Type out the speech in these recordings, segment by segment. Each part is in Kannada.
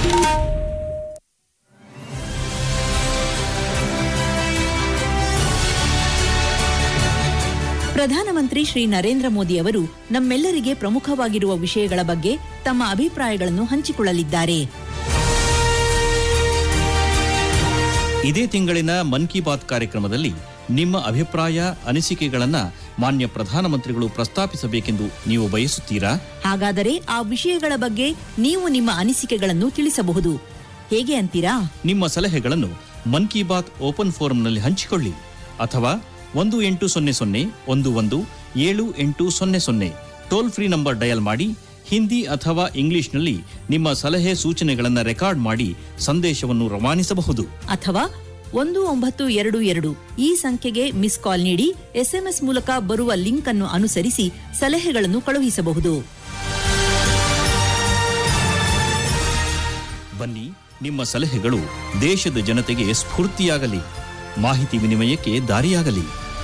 ಪ್ರಧಾನಮಂತ್ರಿ ಶ್ರೀ ನರೇಂದ್ರ ಮೋದಿ ಅವರು ನಮ್ಮೆಲ್ಲರಿಗೆ ಪ್ರಮುಖವಾಗಿರುವ ವಿಷಯಗಳ ಬಗ್ಗೆ ತಮ್ಮ ಅಭಿಪ್ರಾಯಗಳನ್ನು ಹಂಚಿಕೊಳ್ಳಲಿದ್ದಾರೆ ಇದೇ ತಿಂಗಳಿನ ಮನ್ ಕಿ ಬಾತ್ ಕಾರ್ಯಕ್ರಮದಲ್ಲಿ ನಿಮ್ಮ ಅಭಿಪ್ರಾಯ ಅನಿಸಿಕೆಗಳನ್ನ ಮಾನ್ಯ ಪ್ರಧಾನಮಂತ್ರಿಗಳು ಪ್ರಸ್ತಾಪಿಸಬೇಕೆಂದು ನೀವು ಬಯಸುತ್ತೀರಾ ಹಾಗಾದರೆ ಆ ವಿಷಯಗಳ ಬಗ್ಗೆ ನೀವು ನಿಮ್ಮ ಅನಿಸಿಕೆಗಳನ್ನು ತಿಳಿಸಬಹುದು ಹೇಗೆ ಅಂತೀರಾ ನಿಮ್ಮ ಸಲಹೆಗಳನ್ನು ಮನ್ ಕಿ ಬಾತ್ ಓಪನ್ ಫೋರಂನಲ್ಲಿ ಹಂಚಿಕೊಳ್ಳಿ ಅಥವಾ ಒಂದು ಎಂಟು ಸೊನ್ನೆ ಸೊನ್ನೆ ಒಂದು ಒಂದು ಏಳು ಎಂಟು ಸೊನ್ನೆ ಸೊನ್ನೆ ಟೋಲ್ ಫ್ರೀ ನಂಬರ್ ಡಯಲ್ ಮಾಡಿ ಹಿಂದಿ ಅಥವಾ ಇಂಗ್ಲಿಷ್ನಲ್ಲಿ ನಿಮ್ಮ ಸಲಹೆ ಸೂಚನೆಗಳನ್ನು ರೆಕಾರ್ಡ್ ಮಾಡಿ ಸಂದೇಶವನ್ನು ರವಾನಿಸಬಹುದು ಅಥವಾ ಒಂದು ಒಂಬತ್ತು ಎರಡು ಎರಡು ಈ ಸಂಖ್ಯೆಗೆ ಮಿಸ್ ಕಾಲ್ ನೀಡಿ ಎಸ್ಎಂಎಸ್ ಮೂಲಕ ಬರುವ ಲಿಂಕ್ ಅನ್ನು ಅನುಸರಿಸಿ ಸಲಹೆಗಳನ್ನು ಕಳುಹಿಸಬಹುದು ಬನ್ನಿ ನಿಮ್ಮ ಸಲಹೆಗಳು ದೇಶದ ಜನತೆಗೆ ಸ್ಫೂರ್ತಿಯಾಗಲಿ ಮಾಹಿತಿ ವಿನಿಮಯಕ್ಕೆ ದಾರಿಯಾಗಲಿ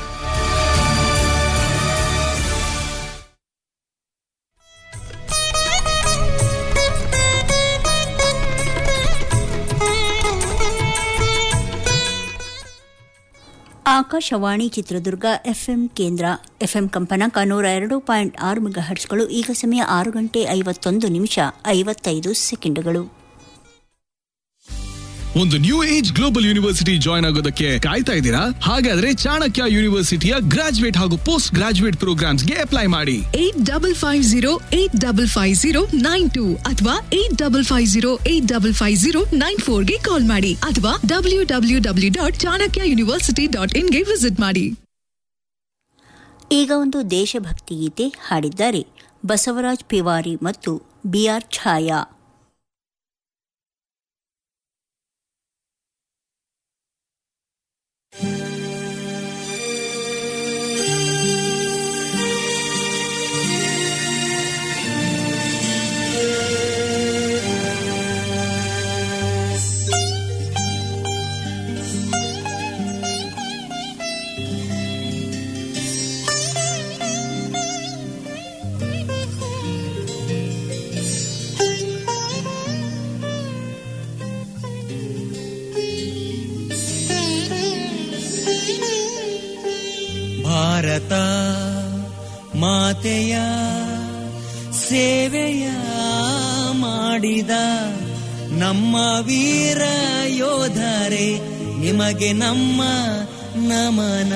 ಆಕಾಶವಾಣಿ ಚಿತ್ರದುರ್ಗ ಎಫ್ಎಂ ಕೇಂದ್ರ ಎಫ್ಎಂ ಕಂಪನಾಂಕ ನೂರ ಎರಡು ಪಾಯಿಂಟ್ ಆರು ಮೆಗಾಹರ್ಟ್ಸ್ಗಳು ಈಗ ಸಮಯ ಆರು ಗಂಟೆ ಐವತ್ತೊಂದು ನಿಮಿಷ ಐವತ್ತೈದು ಸೆಕೆಂಡುಗಳು ಒಂದು new age global university join ಆಗೋದಕ್ಕೆ ಕಾಯ್ತಾ ಇದ್ದೀರಾ ಹಾಗಾದ್ರೆ ಚಾಣಕ್ಯ ಯೂನಿವರ್ಸಿಟಿಯ ಗ್ರಾಜುಯೇಟ್ ಹಾಗೂ ಪೋಸ್ಟ್ ಗ್ರಾಜುಯೇಟ್ ಪ್ರೋಗ್ರಾಮ್ಸ್ಗೆ ಅಪ್ಲೈ ಮಾಡಿ eight double five zero eight double five zero nine two ಅಥವಾ eight double five zero eight double five zero nine ಫೋರ್ಗೆ ಕಾಲ್ ಮಾಡಿ ಅಥವಾ W W W dot Chanakya university dot ಇನ್ಗೆ ವಿಸಿಟ್ ಮಾಡಿ ಈಗ ಒಂದು ದೇಶಭಕ್ತಿ ಗೀತೆ ಹಾಡಿದ್ದಾರೆ ಬಸವರಾಜ್ ಪಿವಾರಿ ಮತ್ತು ಬಿಆರ್ ಛಾಯಾ ಭಾರತ ಮಾತೆಯ ಸೇವೆಯ ಮಾಡಿದ ನಮ್ಮ ವೀರ ಯೋಧರೇ ನಿಮಗೆ ನಮ್ಮ ನಮನ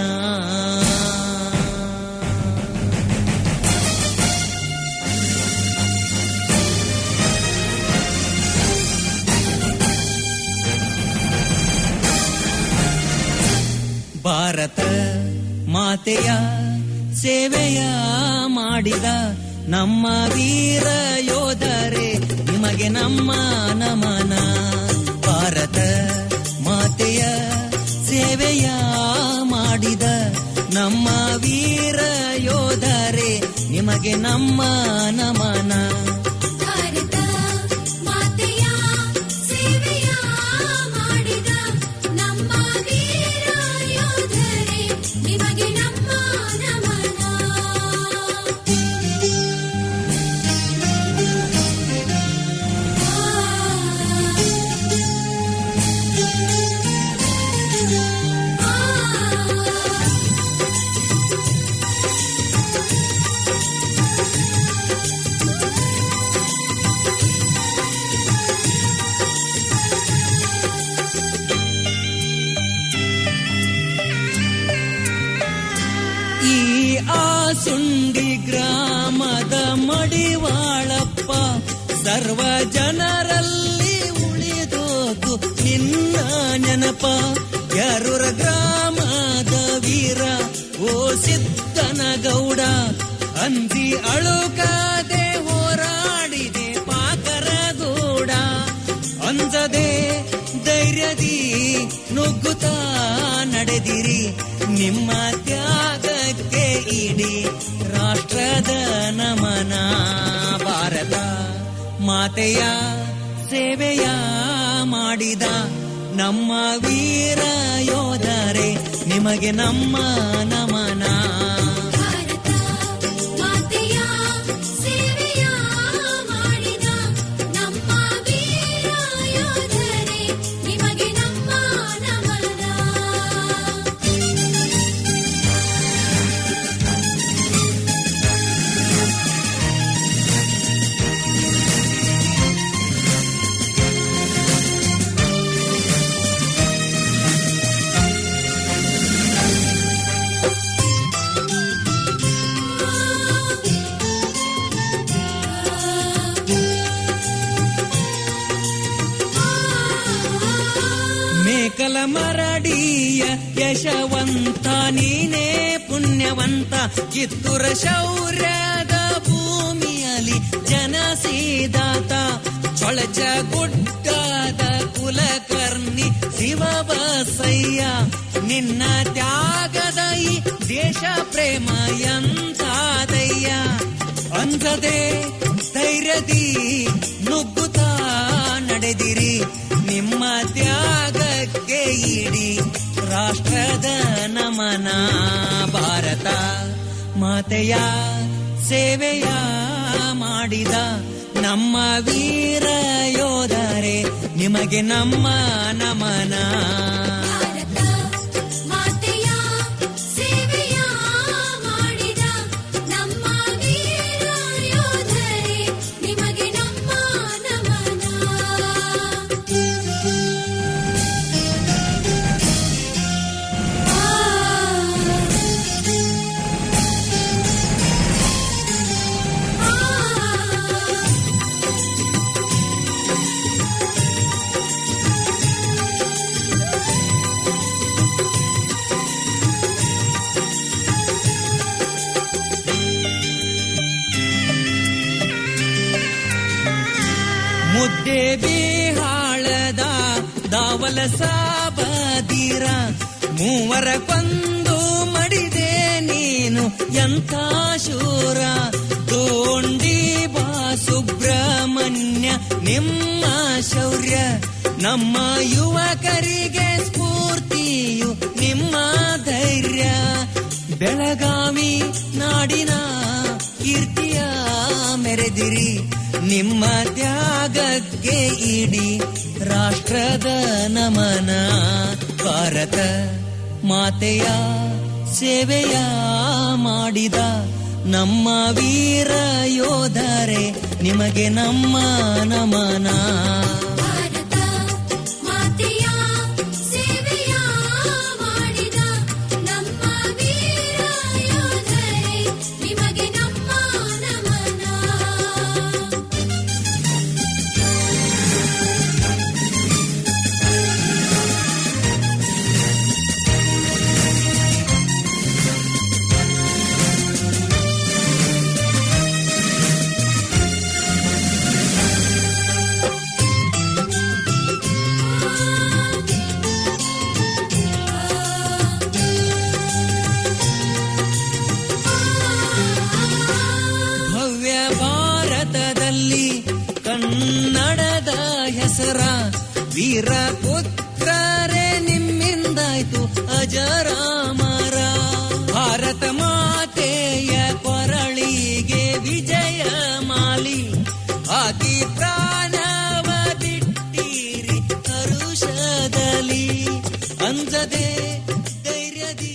ಭಾರತ ಮಾತೆಯ ಸೇವೆಯ ಮಾಡಿದ ನಮ್ಮ ವೀರ ಯೋಧರೇ ನಿಮಗೆ ನಮ್ಮ ನಮನ ಭಾರತ ಮಾತೆಯ ಸೇವೆಯ ಮಾಡಿದ ನಮ್ಮ ವೀರ ಯೋಧರೇ ನಿಮಗೆ ನಮ್ಮ ನಮನ ಭಾರತ ಮಾತೆಯ ಸೇವೆಯ ಮಾಡಿದ ನಮ್ಮ ವೀರ ಯೋಧರೇ ನಿಮಗೆ ನಮ್ಮ ನಮನ ಈ ಆಸುಂಡಿ ಗ್ರಾಮದ ಮಡಿವಾಳಪ್ಪ ಸರ್ವ ಜನರಲ್ಲಿ ಉಳಿದೋದು ನಿನ್ನ ನೆನಪ ಯರೂರ ಗ್ರಾಮದ ವೀರ ಓ ಸಿದ್ದನ ಗೌಡ ಅಂದಿ ಅಳುಕಾದೆ ಹೋರಾಡಿದೆ ಪಾಕರ ಗೌಡ ಅಂಜದೆ ಧೈರ್ಯದಿ ನುಗ್ಗುತ್ತಾ ನಡೆದಿರಿ ನಿಮ್ಮ ತ್ಯಾಗಕ್ಕೆ ಇಡೀ ರಾಷ್ಟ್ರದ ನಮನ ಭಾರತ ಮಾತೆಯ ಸೇವೆಯ ಮಾಡಿದ ನಮ್ಮ ವೀರ ಯೋಧರೇ ನಿಮಗೆ ನಮ್ಮ ನಮನ ಭಾರತ ಮಾತೆಯ ಸೇವೆಯ ಮಾಡಿದ ನಮ್ಮ ವೀರ ಮೇಕಲ ಮರಡಿಯ ಯಶವಂತ ನೀನೇ ಪುಣ್ಯವಂತ ಕಿತ್ತೂರ ಶೌರ್ಯದ ಭೂಮಿಯಲ್ಲಿ ಜನಸಿದಾತ ಚೊಳಚ ಗುಡ್ಡದ ಕುಲಕರ್ಣಿ ಶಿವ ಬಸಯ್ಯ ನಿನ್ನ ತ್ಯಾಗದ ಈ ದೇಶ ಪ್ರೇಮ ಎಂತಾದಯ್ಯ ಅಂಜದೆ ಧೈರ್ಯದಿ ನುಗ್ಗುತ್ತಾ ನಡೆದಿರಿ ನಿಮ್ಮ ತ್ಯಾಗಕ್ಕೆ ಇಡಿ ರಾಷ್ಟ್ರದ ನಮನ ಭಾರತ ಮಾತೆಯ ಸೇವೆಯ ಮಾಡಿದ ನಮ್ಮ ವೀರ ಯೋಧರೆ ನಿಮಗೆ ನಮ್ಮ ನಮನ ಭಾರತ ಮಾತೆಯ ಸೇವೆಯ ಮಾಡಿದ ನಮ್ಮ ವೀರ ಯೋಧರೇ ನಿಮಗೆ ನಮ್ಮ ನಮನ ಮುದ್ದೆ ಬಿಹಾಳದ ದಾವಲ ಸಾಬದೀರ ಮೂವರ ಕೊಂದು ಮಡಿದೆ ನೀನು ಎಂಥ ಶೂರ ತೋಂಡಿ ಬಾ ಸುಬ್ರಹ್ಮಣ್ಯ ನಿಮ್ಮ ಶೌರ್ಯ ನಮ್ಮ ಯುವಕರಿಗೆ ಸ್ಫೂರ್ತಿಯು ನಿಮ್ಮ ಧೈರ್ಯ ಬೆಳಗಾವಿ ನಾಡಿನ ಕೀರ್ತಿಯ ಮೆರೆದಿರಿ ನಿಮ್ಮ ತ್ಯಾಗಕ್ಕೆ ಇಡಿ ರಾಷ್ಟ್ರದ ನಮನ ಭಾರತ ಮಾತೆಯ ಸೇವೆಯ ಮಾಡಿದ ನಮ್ಮ ವೀರ ಯೋಧರೆ ನಿಮಗೆ ನಮ್ಮ ನಮನ ಭಾರತ ಮಾತೆಯ ಸೇವೆಯ ಮಾಡಿದ ನಮ್ಮ ವೀರ ಯೋಧರೇ ನಿಮಗೆ ನಮ್ಮ ನಮನ ಭವ್ಯ ಭಾರತದಲ್ಲಿ ಕನ್ನಡದ ಹೆಸರ ವೀರ ಪುತ್ರರೇ ನಿಮ್ಮಿಂದಾಯ್ತು ಅಜರಾಮರ ಭಾರತ ಮಾತೆಯ ಕೊರಳಿಗೆ ವಿಜಯ ಮಾಲಿ ಹಾಕಿ ಪ್ರಾಣವ ಬಿಟ್ಟಿರಿ ಹರುಷದಲ್ಲಿ ಅಂಜದೆ ಧೈರ್ಯದಿ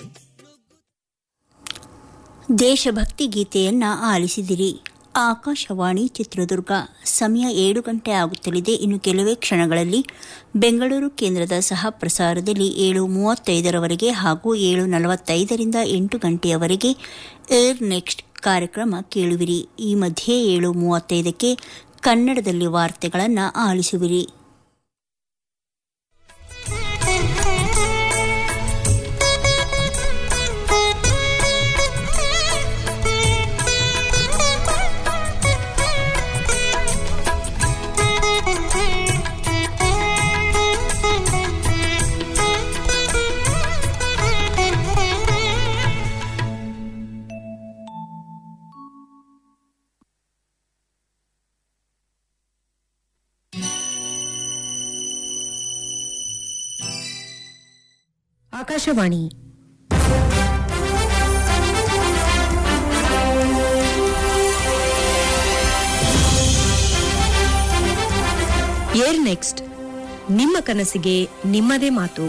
ದೇಶಭಕ್ತಿ ಗೀತೆಯನ್ನ ಆಲಿಸಿದಿರಿ ಆಕಾಶವಾಣಿ ಚಿತ್ರದುರ್ಗ ಸಮಯ ಏಳು ಗಂಟೆ ಆಗುತ್ತಲಿದೆ ಇನ್ನು ಕೆಲವೇ ಕ್ಷಣಗಳಲ್ಲಿ ಬೆಂಗಳೂರು ಕೇಂದ್ರದ ಸಹ ಪ್ರಸಾರದಲ್ಲಿ ಏಳು ಮೂವತ್ತೈದರವರೆಗೆ ಹಾಗೂ ಏಳು ನಲವತ್ತೈದರಿಂದ ಎಂಟು ಗಂಟೆಯವರೆಗೆ ಏರ್ ನೆಕ್ಸ್ಟ್ ಕಾರ್ಯಕ್ರಮ ಕೇಳುವಿರಿ ಈ ಮಧ್ಯೆ ಏಳು ಮೂವತ್ತೈದಕ್ಕೆ ಕನ್ನಡದಲ್ಲಿ ವಾರ್ತೆಗಳನ್ನು ಆಲಿಸುವಿರಿ ಆಕಾಶವಾಣಿ ಏರ್ ನೆಕ್ಸ್ಟ್ ನಿಮ್ಮ ಕನಸಿಗೆ ನಿಮ್ಮದೇ ಮಾತು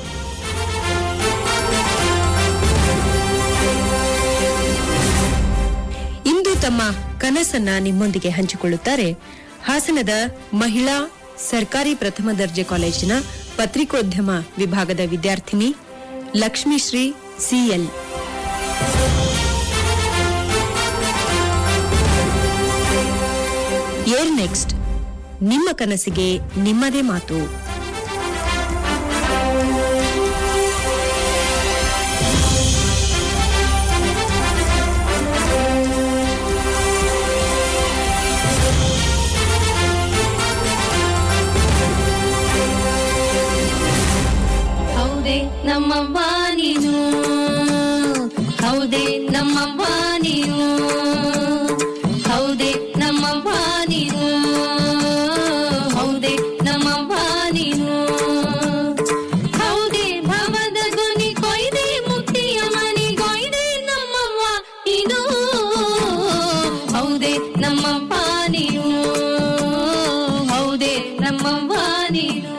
ಇಂದು ತಮ್ಮ ಕನಸನ್ನ ನಿಮ್ಮೊಂದಿಗೆ ಹಂಚಿಕೊಳ್ಳುತ್ತಾರೆ ಹಾಸನದ ಮಹಿಳಾ ಸರ್ಕಾರಿ ಪ್ರಥಮ ದರ್ಜೆ ಕಾಲೇಜಿನ ಪತ್ರಿಕೋದ್ಯಮ ವಿಭಾಗದ ವಿದ್ಯಾರ್ಥಿನಿ ಲಕ್ಷ್ಮೀಶ್ರೀ ಸಿಎಲ್ ಏರ್ ನೆಕ್ಸ್ಟ್ ನಿಮ್ಮ ಕನಸಿಗೆ ನಿಮ್ಮದೇ ಮಾತು ನಮ್ಮವ್ವ ನೀನು ಹೌದೇ ನಮ್ಮವ್ವ ನೀನು ಹೌದೇ ನಮ್ಮವ್ವ ನೀನು ಹೌದೇ ನಮ್ಮವ್ವ ನೀನು ಹೌದೇ ಭವದ ಗುನಿ ಕೊಯ್ದೆ ಮುಕ್ತಿಯ ಮನಿ ಕೊಯ್ದೆ ನಮ್ಮವ್ವ ನೀನು ಹೌದೇ ನಮ್ಮವ್ವ ನೀನು ಹೌದೇ ನಮ್ಮವ್ವ ನೀನು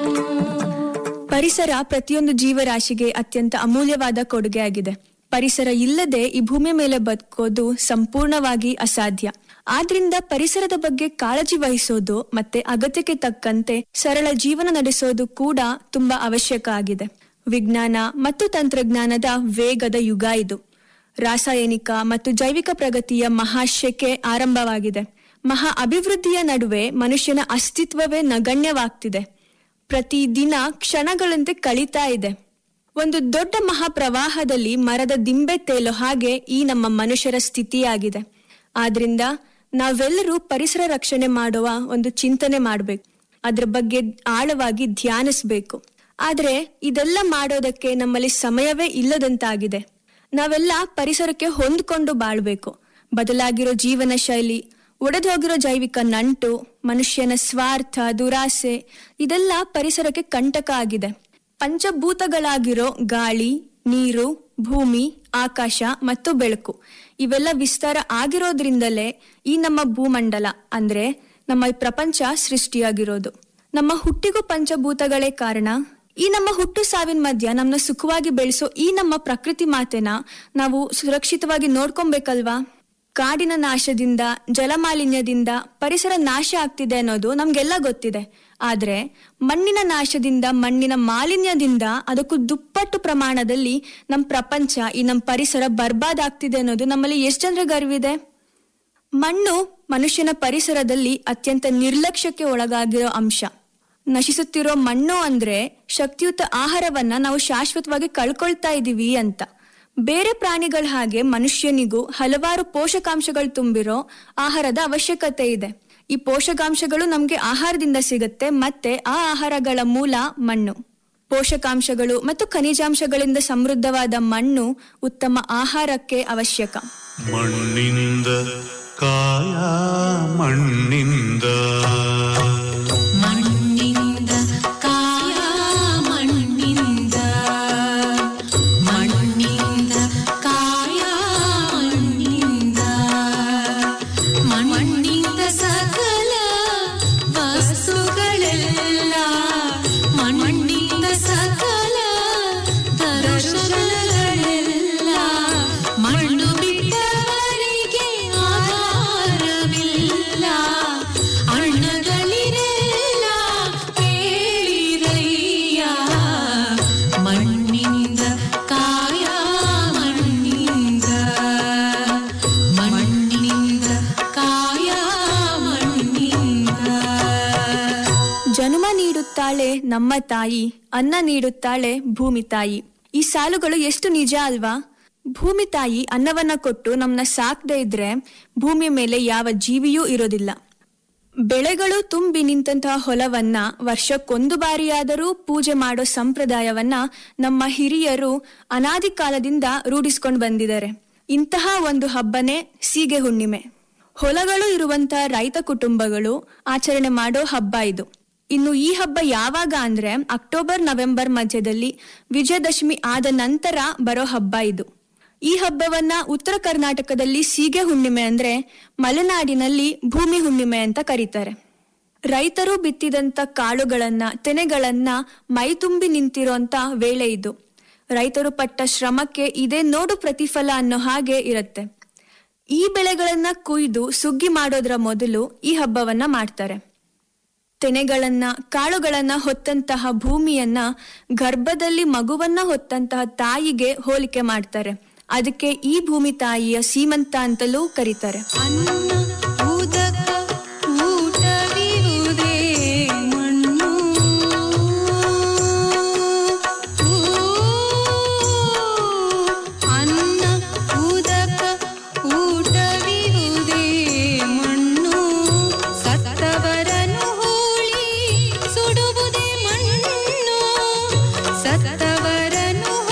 ಪರಿಸರ ಪ್ರತಿಯೊಂದು ಜೀವರಾಶಿಗೆ ಅತ್ಯಂತ ಅಮೂಲ್ಯವಾದ ಕೊಡುಗೆಯಾಗಿದೆ ಪರಿಸರ ಇಲ್ಲದೆ ಈ ಭೂಮಿ ಮೇಲೆ ಬದುಕೋದು ಸಂಪೂರ್ಣವಾಗಿ ಅಸಾಧ್ಯ ಆದ್ರಿಂದ ಪರಿಸರದ ಬಗ್ಗೆ ಕಾಳಜಿ ವಹಿಸೋದು ಮತ್ತೆ ಅಗತ್ಯಕ್ಕೆ ತಕ್ಕಂತೆ ಸರಳ ಜೀವನ ನಡೆಸೋದು ಕೂಡ ತುಂಬಾ ಅವಶ್ಯಕ ಆಗಿದೆ ವಿಜ್ಞಾನ ಮತ್ತು ತಂತ್ರಜ್ಞಾನದ ವೇಗದ ಯುಗ ಇದು ರಾಸಾಯನಿಕ ಮತ್ತು ಜೈವಿಕ ಪ್ರಗತಿಯ ಮಹಾಶೆಕೆ ಆರಂಭವಾಗಿದೆ ಮಹಾ ಅಭಿವೃದ್ಧಿಯ ನಡುವೆ ಮನುಷ್ಯನ ಅಸ್ತಿತ್ವವೇ ನಗಣ್ಯವಾಗ್ತಿದೆ ಪ್ರತಿದಿನ ಕ್ಷಣಗಳಂತೆ ಕಳೀತಾ ಇದೆ ಒಂದು ದೊಡ್ಡ ಮಹಾಪ್ರವಾಹದಲ್ಲಿ ಮರದ ದಿಂಬೆ ತೇಲೋ ಹಾಗೆ ಈ ನಮ್ಮ ಮನುಷ್ಯರ ಸ್ಥಿತಿಯಾಗಿದೆ ಆದ್ರಿಂದ ನಾವೆಲ್ಲರೂ ಪರಿಸರ ರಕ್ಷಣೆ ಮಾಡುವ ಒಂದು ಚಿಂತನೆ ಮಾಡಬೇಕು ಅದ್ರ ಬಗ್ಗೆ ಆಳವಾಗಿ ಧ್ಯಾನಿಸ್ಬೇಕು ಆದ್ರೆ ಇದೆಲ್ಲ ಮಾಡೋದಕ್ಕೆ ನಮ್ಮಲ್ಲಿ ಸಮಯವೇ ಇಲ್ಲದಂತಾಗಿದೆ ನಾವೆಲ್ಲ ಪರಿಸರಕ್ಕೆ ಹೊಂದ್ಕೊಂಡು ಬಾಳ್ಬೇಕು ಬದಲಾಗಿರೋ ಜೀವನ ಶೈಲಿ ಒಡೆದೋಗಿರೋ ಜೈವಿಕ ನಂಟು ಮನುಷ್ಯನ ಸ್ವಾರ್ಥ ದುರಾಸೆ ಇದೆಲ್ಲ ಪರಿಸರಕ್ಕೆ ಕಂಟಕ ಆಗಿದೆ ಪಂಚಭೂತಗಳಾಗಿರೋ ಗಾಳಿ ನೀರು ಭೂಮಿ ಆಕಾಶ ಮತ್ತು ಬೆಳಕು ಇವೆಲ್ಲ ವಿಸ್ತಾರ ಆಗಿರೋದ್ರಿಂದಲೇ ಈ ನಮ್ಮ ಭೂಮಂಡಲ ಅಂದ್ರೆ ನಮ್ಮ ಈ ಪ್ರಪಂಚ ಸೃಷ್ಟಿಯಾಗಿರೋದು ನಮ್ಮ ಹುಟ್ಟಿಗೂ ಪಂಚಭೂತಗಳೇ ಕಾರಣ ಈ ನಮ್ಮ ಹುಟ್ಟು ಸಾವಿನ ಮಧ್ಯ ನಮ್ಮನ್ನ ಸುಖವಾಗಿ ಬೆಳೆಸೋ ಈ ನಮ್ಮ ಪ್ರಕೃತಿ ಮಾತೆನ ನಾವು ಸುರಕ್ಷಿತವಾಗಿ ನೋಡ್ಕೊಬೇಕಲ್ವಾ ಕಾಡಿನ ನಾಶದಿಂದ ಜಲಮಾಲಿನ್ಯದಿಂದ ಪರಿಸರ ನಾಶ ಆಗ್ತಿದೆ ಅನ್ನೋದು ನಮ್ಗೆಲ್ಲ ಗೊತ್ತಿದೆ ಆದ್ರೆ ಮಣ್ಣಿನ ನಾಶದಿಂದ ಮಣ್ಣಿನ ಮಾಲಿನ್ಯದಿಂದ ಅದಕ್ಕೂ ದುಪ್ಪಟ್ಟು ಪ್ರಮಾಣದಲ್ಲಿ ನಮ್ಮ ಪ್ರಪಂಚ ಈ ನಮ್ಮ ಪರಿಸರ ಬರ್ಬಾದ್ ಆಗ್ತಿದೆ ಅನ್ನೋದು ನಮ್ಮಲ್ಲಿ ಎಷ್ಟು ಜನರಿಗೆ ಅರಿವಿದೆ ಮಣ್ಣು ಮನುಷ್ಯನ ಪರಿಸರದಲ್ಲಿ ಅತ್ಯಂತ ನಿರ್ಲಕ್ಷ್ಯಕ್ಕೆ ಒಳಗಾಗಿರೋ ಅಂಶ ನಶಿಸುತ್ತಿರೋ ಮಣ್ಣು ಅಂದ್ರೆ ಶಕ್ತಿಯುತ ಆಹಾರವನ್ನ ನಾವು ಶಾಶ್ವತವಾಗಿ ಕಳ್ಕೊಳ್ತಾ ಇದೀವಿ ಅಂತ ಬೇರೆ ಪ್ರಾಣಿಗಳ ಹಾಗೆ ಮನುಷ್ಯನಿಗೂ ಹಲವಾರು ಪೋಷಕಾಂಶಗಳು ತುಂಬಿರೋ ಆಹಾರದ ಅವಶ್ಯಕತೆ ಇದೆ ಈ ಪೋಷಕಾಂಶಗಳು ನಮ್ಗೆ ಆಹಾರದಿಂದ ಸಿಗುತ್ತೆ ಮತ್ತೆ ಆ ಆಹಾರಗಳ ಮೂಲ ಮಣ್ಣು ಪೋಷಕಾಂಶಗಳು ಮತ್ತು ಖನಿಜಾಂಶಗಳಿಂದ ಸಮೃದ್ಧವಾದ ಮಣ್ಣು ಉತ್ತಮ ಆಹಾರಕ್ಕೆ ಅವಶ್ಯಕ ಮಣ್ಣಿಂದ ಕಾಯ ಮಣ್ಣಿಂದ ಮಣ್ಣಿಂದ ಕಾಯ ಮಣ್ಣಿಂದ ಮಣ್ಣಿಂದ ಕಾಯ ಮಣ್ಣಿಂದ ಮಣ್ಣಿಂದ ಸಕಲ ವಸ್ತುಗಳೆಲ್ಲ ಮಣ್ಣಿಂದ ಸಕಲ ದರ್ಶನಗಳೆಲ್ಲ ಮಣ್ಣು ಬಿಟ್ಟವರಿಗೆ ಆಧಾರವಿಲ್ಲ ಅಣ್ಣಗಳಿರೆಲ್ಲ ಕೇಳಿರಯ್ಯ ಮಣ್ಣಿಂದ ಕಾಯ ಮಣ್ಣಿಂದ ಮಣ್ಣಿಂದ ಕಾಯ ಮಣ್ಣಿಂದ ಜನುಮ ನೀಡುತ್ತಾಳೆ ನಮ್ಮ ತಾಯಿ ಅನ್ನ ನೀಡುತ್ತಾಳೆ ಭೂಮಿ ತಾಯಿ ಈ ಸಾಲುಗಳು ಎಷ್ಟು ನಿಜ ಅಲ್ವಾ ಭೂಮಿ ತಾಯಿ ಅನ್ನವನ್ನ ಕೊಟ್ಟು ನಮ್ಮನ್ನ ಸಾಕದೇ ಇದ್ರೆ ಭೂಮಿಯ ಮೇಲೆ ಯಾವ ಜೀವಿಯೂ ಇರೋದಿಲ್ಲ ಬೆಳೆಗಳು ತುಂಬಿ ನಿಂತಹ ಹೊಲವನ್ನ ವರ್ಷಕ್ಕೊಂದು ಬಾರಿಯಾದರೂ ಪೂಜೆ ಮಾಡೋ ಸಂಪ್ರದಾಯವನ್ನ ನಮ್ಮ ಹಿರಿಯರು ಅನಾದಿ ಕಾಲದಿಂದ ರೂಢಿಸ್ಕೊಂಡು ಬಂದಿದ್ದಾರೆ ಇಂತಹ ಒಂದು ಹಬ್ಬನೇ ಸೀಗೆ ಹುಣ್ಣಿಮೆ ಹೊಲಗಳು ಇರುವಂತಹ ರೈತ ಕುಟುಂಬಗಳು ಆಚರಣೆ ಮಾಡೋ ಹಬ್ಬ ಇದು ಇನ್ನು ಈ ಹಬ್ಬ ಯಾವಾಗ ಅಂದ್ರೆ ಅಕ್ಟೋಬರ್ ನವೆಂಬರ್ ಮಧ್ಯದಲ್ಲಿ ವಿಜಯದಶಮಿ ಆದ ನಂತರ ಬರೋ ಹಬ್ಬ ಇದು ಈ ಹಬ್ಬವನ್ನ ಉತ್ತರ ಕರ್ನಾಟಕದಲ್ಲಿ ಸೀಗೆ ಹುಣ್ಣಿಮೆ ಅಂದ್ರೆ ಮಲೆನಾಡಿನಲ್ಲಿ ಭೂಮಿ ಹುಣ್ಣಿಮೆ ಅಂತ ಕರೀತಾರೆ ರೈತರು ಬಿತ್ತಿದಂತ ಕಾಳುಗಳನ್ನ ತೆನೆಗಳನ್ನ ಮೈತುಂಬಿ ನಿಂತಿರೋಂತ ವೇಳೆ ಇದು ರೈತರು ಪಟ್ಟ ಶ್ರಮಕ್ಕೆ ಇದೇ ನೋಡು ಪ್ರತಿಫಲ ಅನ್ನೋ ಹಾಗೆ ಇರುತ್ತೆ ಈ ಬೆಳೆಗಳನ್ನ ಕುಯ್ದು ಸುಗ್ಗಿ ಮಾಡೋದ್ರ ಮೊದಲು ಈ ಹಬ್ಬವನ್ನ ಮಾಡ್ತಾರೆ ತೆನೆಗಳನ್ನ ಕಾಳುಗಳನ್ನ ಹೊತ್ತಂತಹ ಭೂಮಿಯನ್ನ ಗರ್ಭದಲ್ಲಿ ಮಗುವನ್ನ ಹೊತ್ತಂತಹ ತಾಯಿಗೆ ಹೋಲಿಕೆ ಮಾಡ್ತಾರೆ ಅದಕ್ಕೆ ಈ ಭೂಮಿ ತಾಯಿಯ ಸೀಮಂತ ಅಂತಲೂ ಕರೀತಾರೆ ಉದಕ ಊಟವಿರುವುದೇ ಮಣ್ಣು ಅನ್ನ ಉದಕ ಊಟವಿರುವುದೇ ಮಣ್ಣು ಸತ್ತವರನು ಹೂಳಿ ಸುಡುವುದೇ ಮಣ್ಣು ಸತ್ತವರನು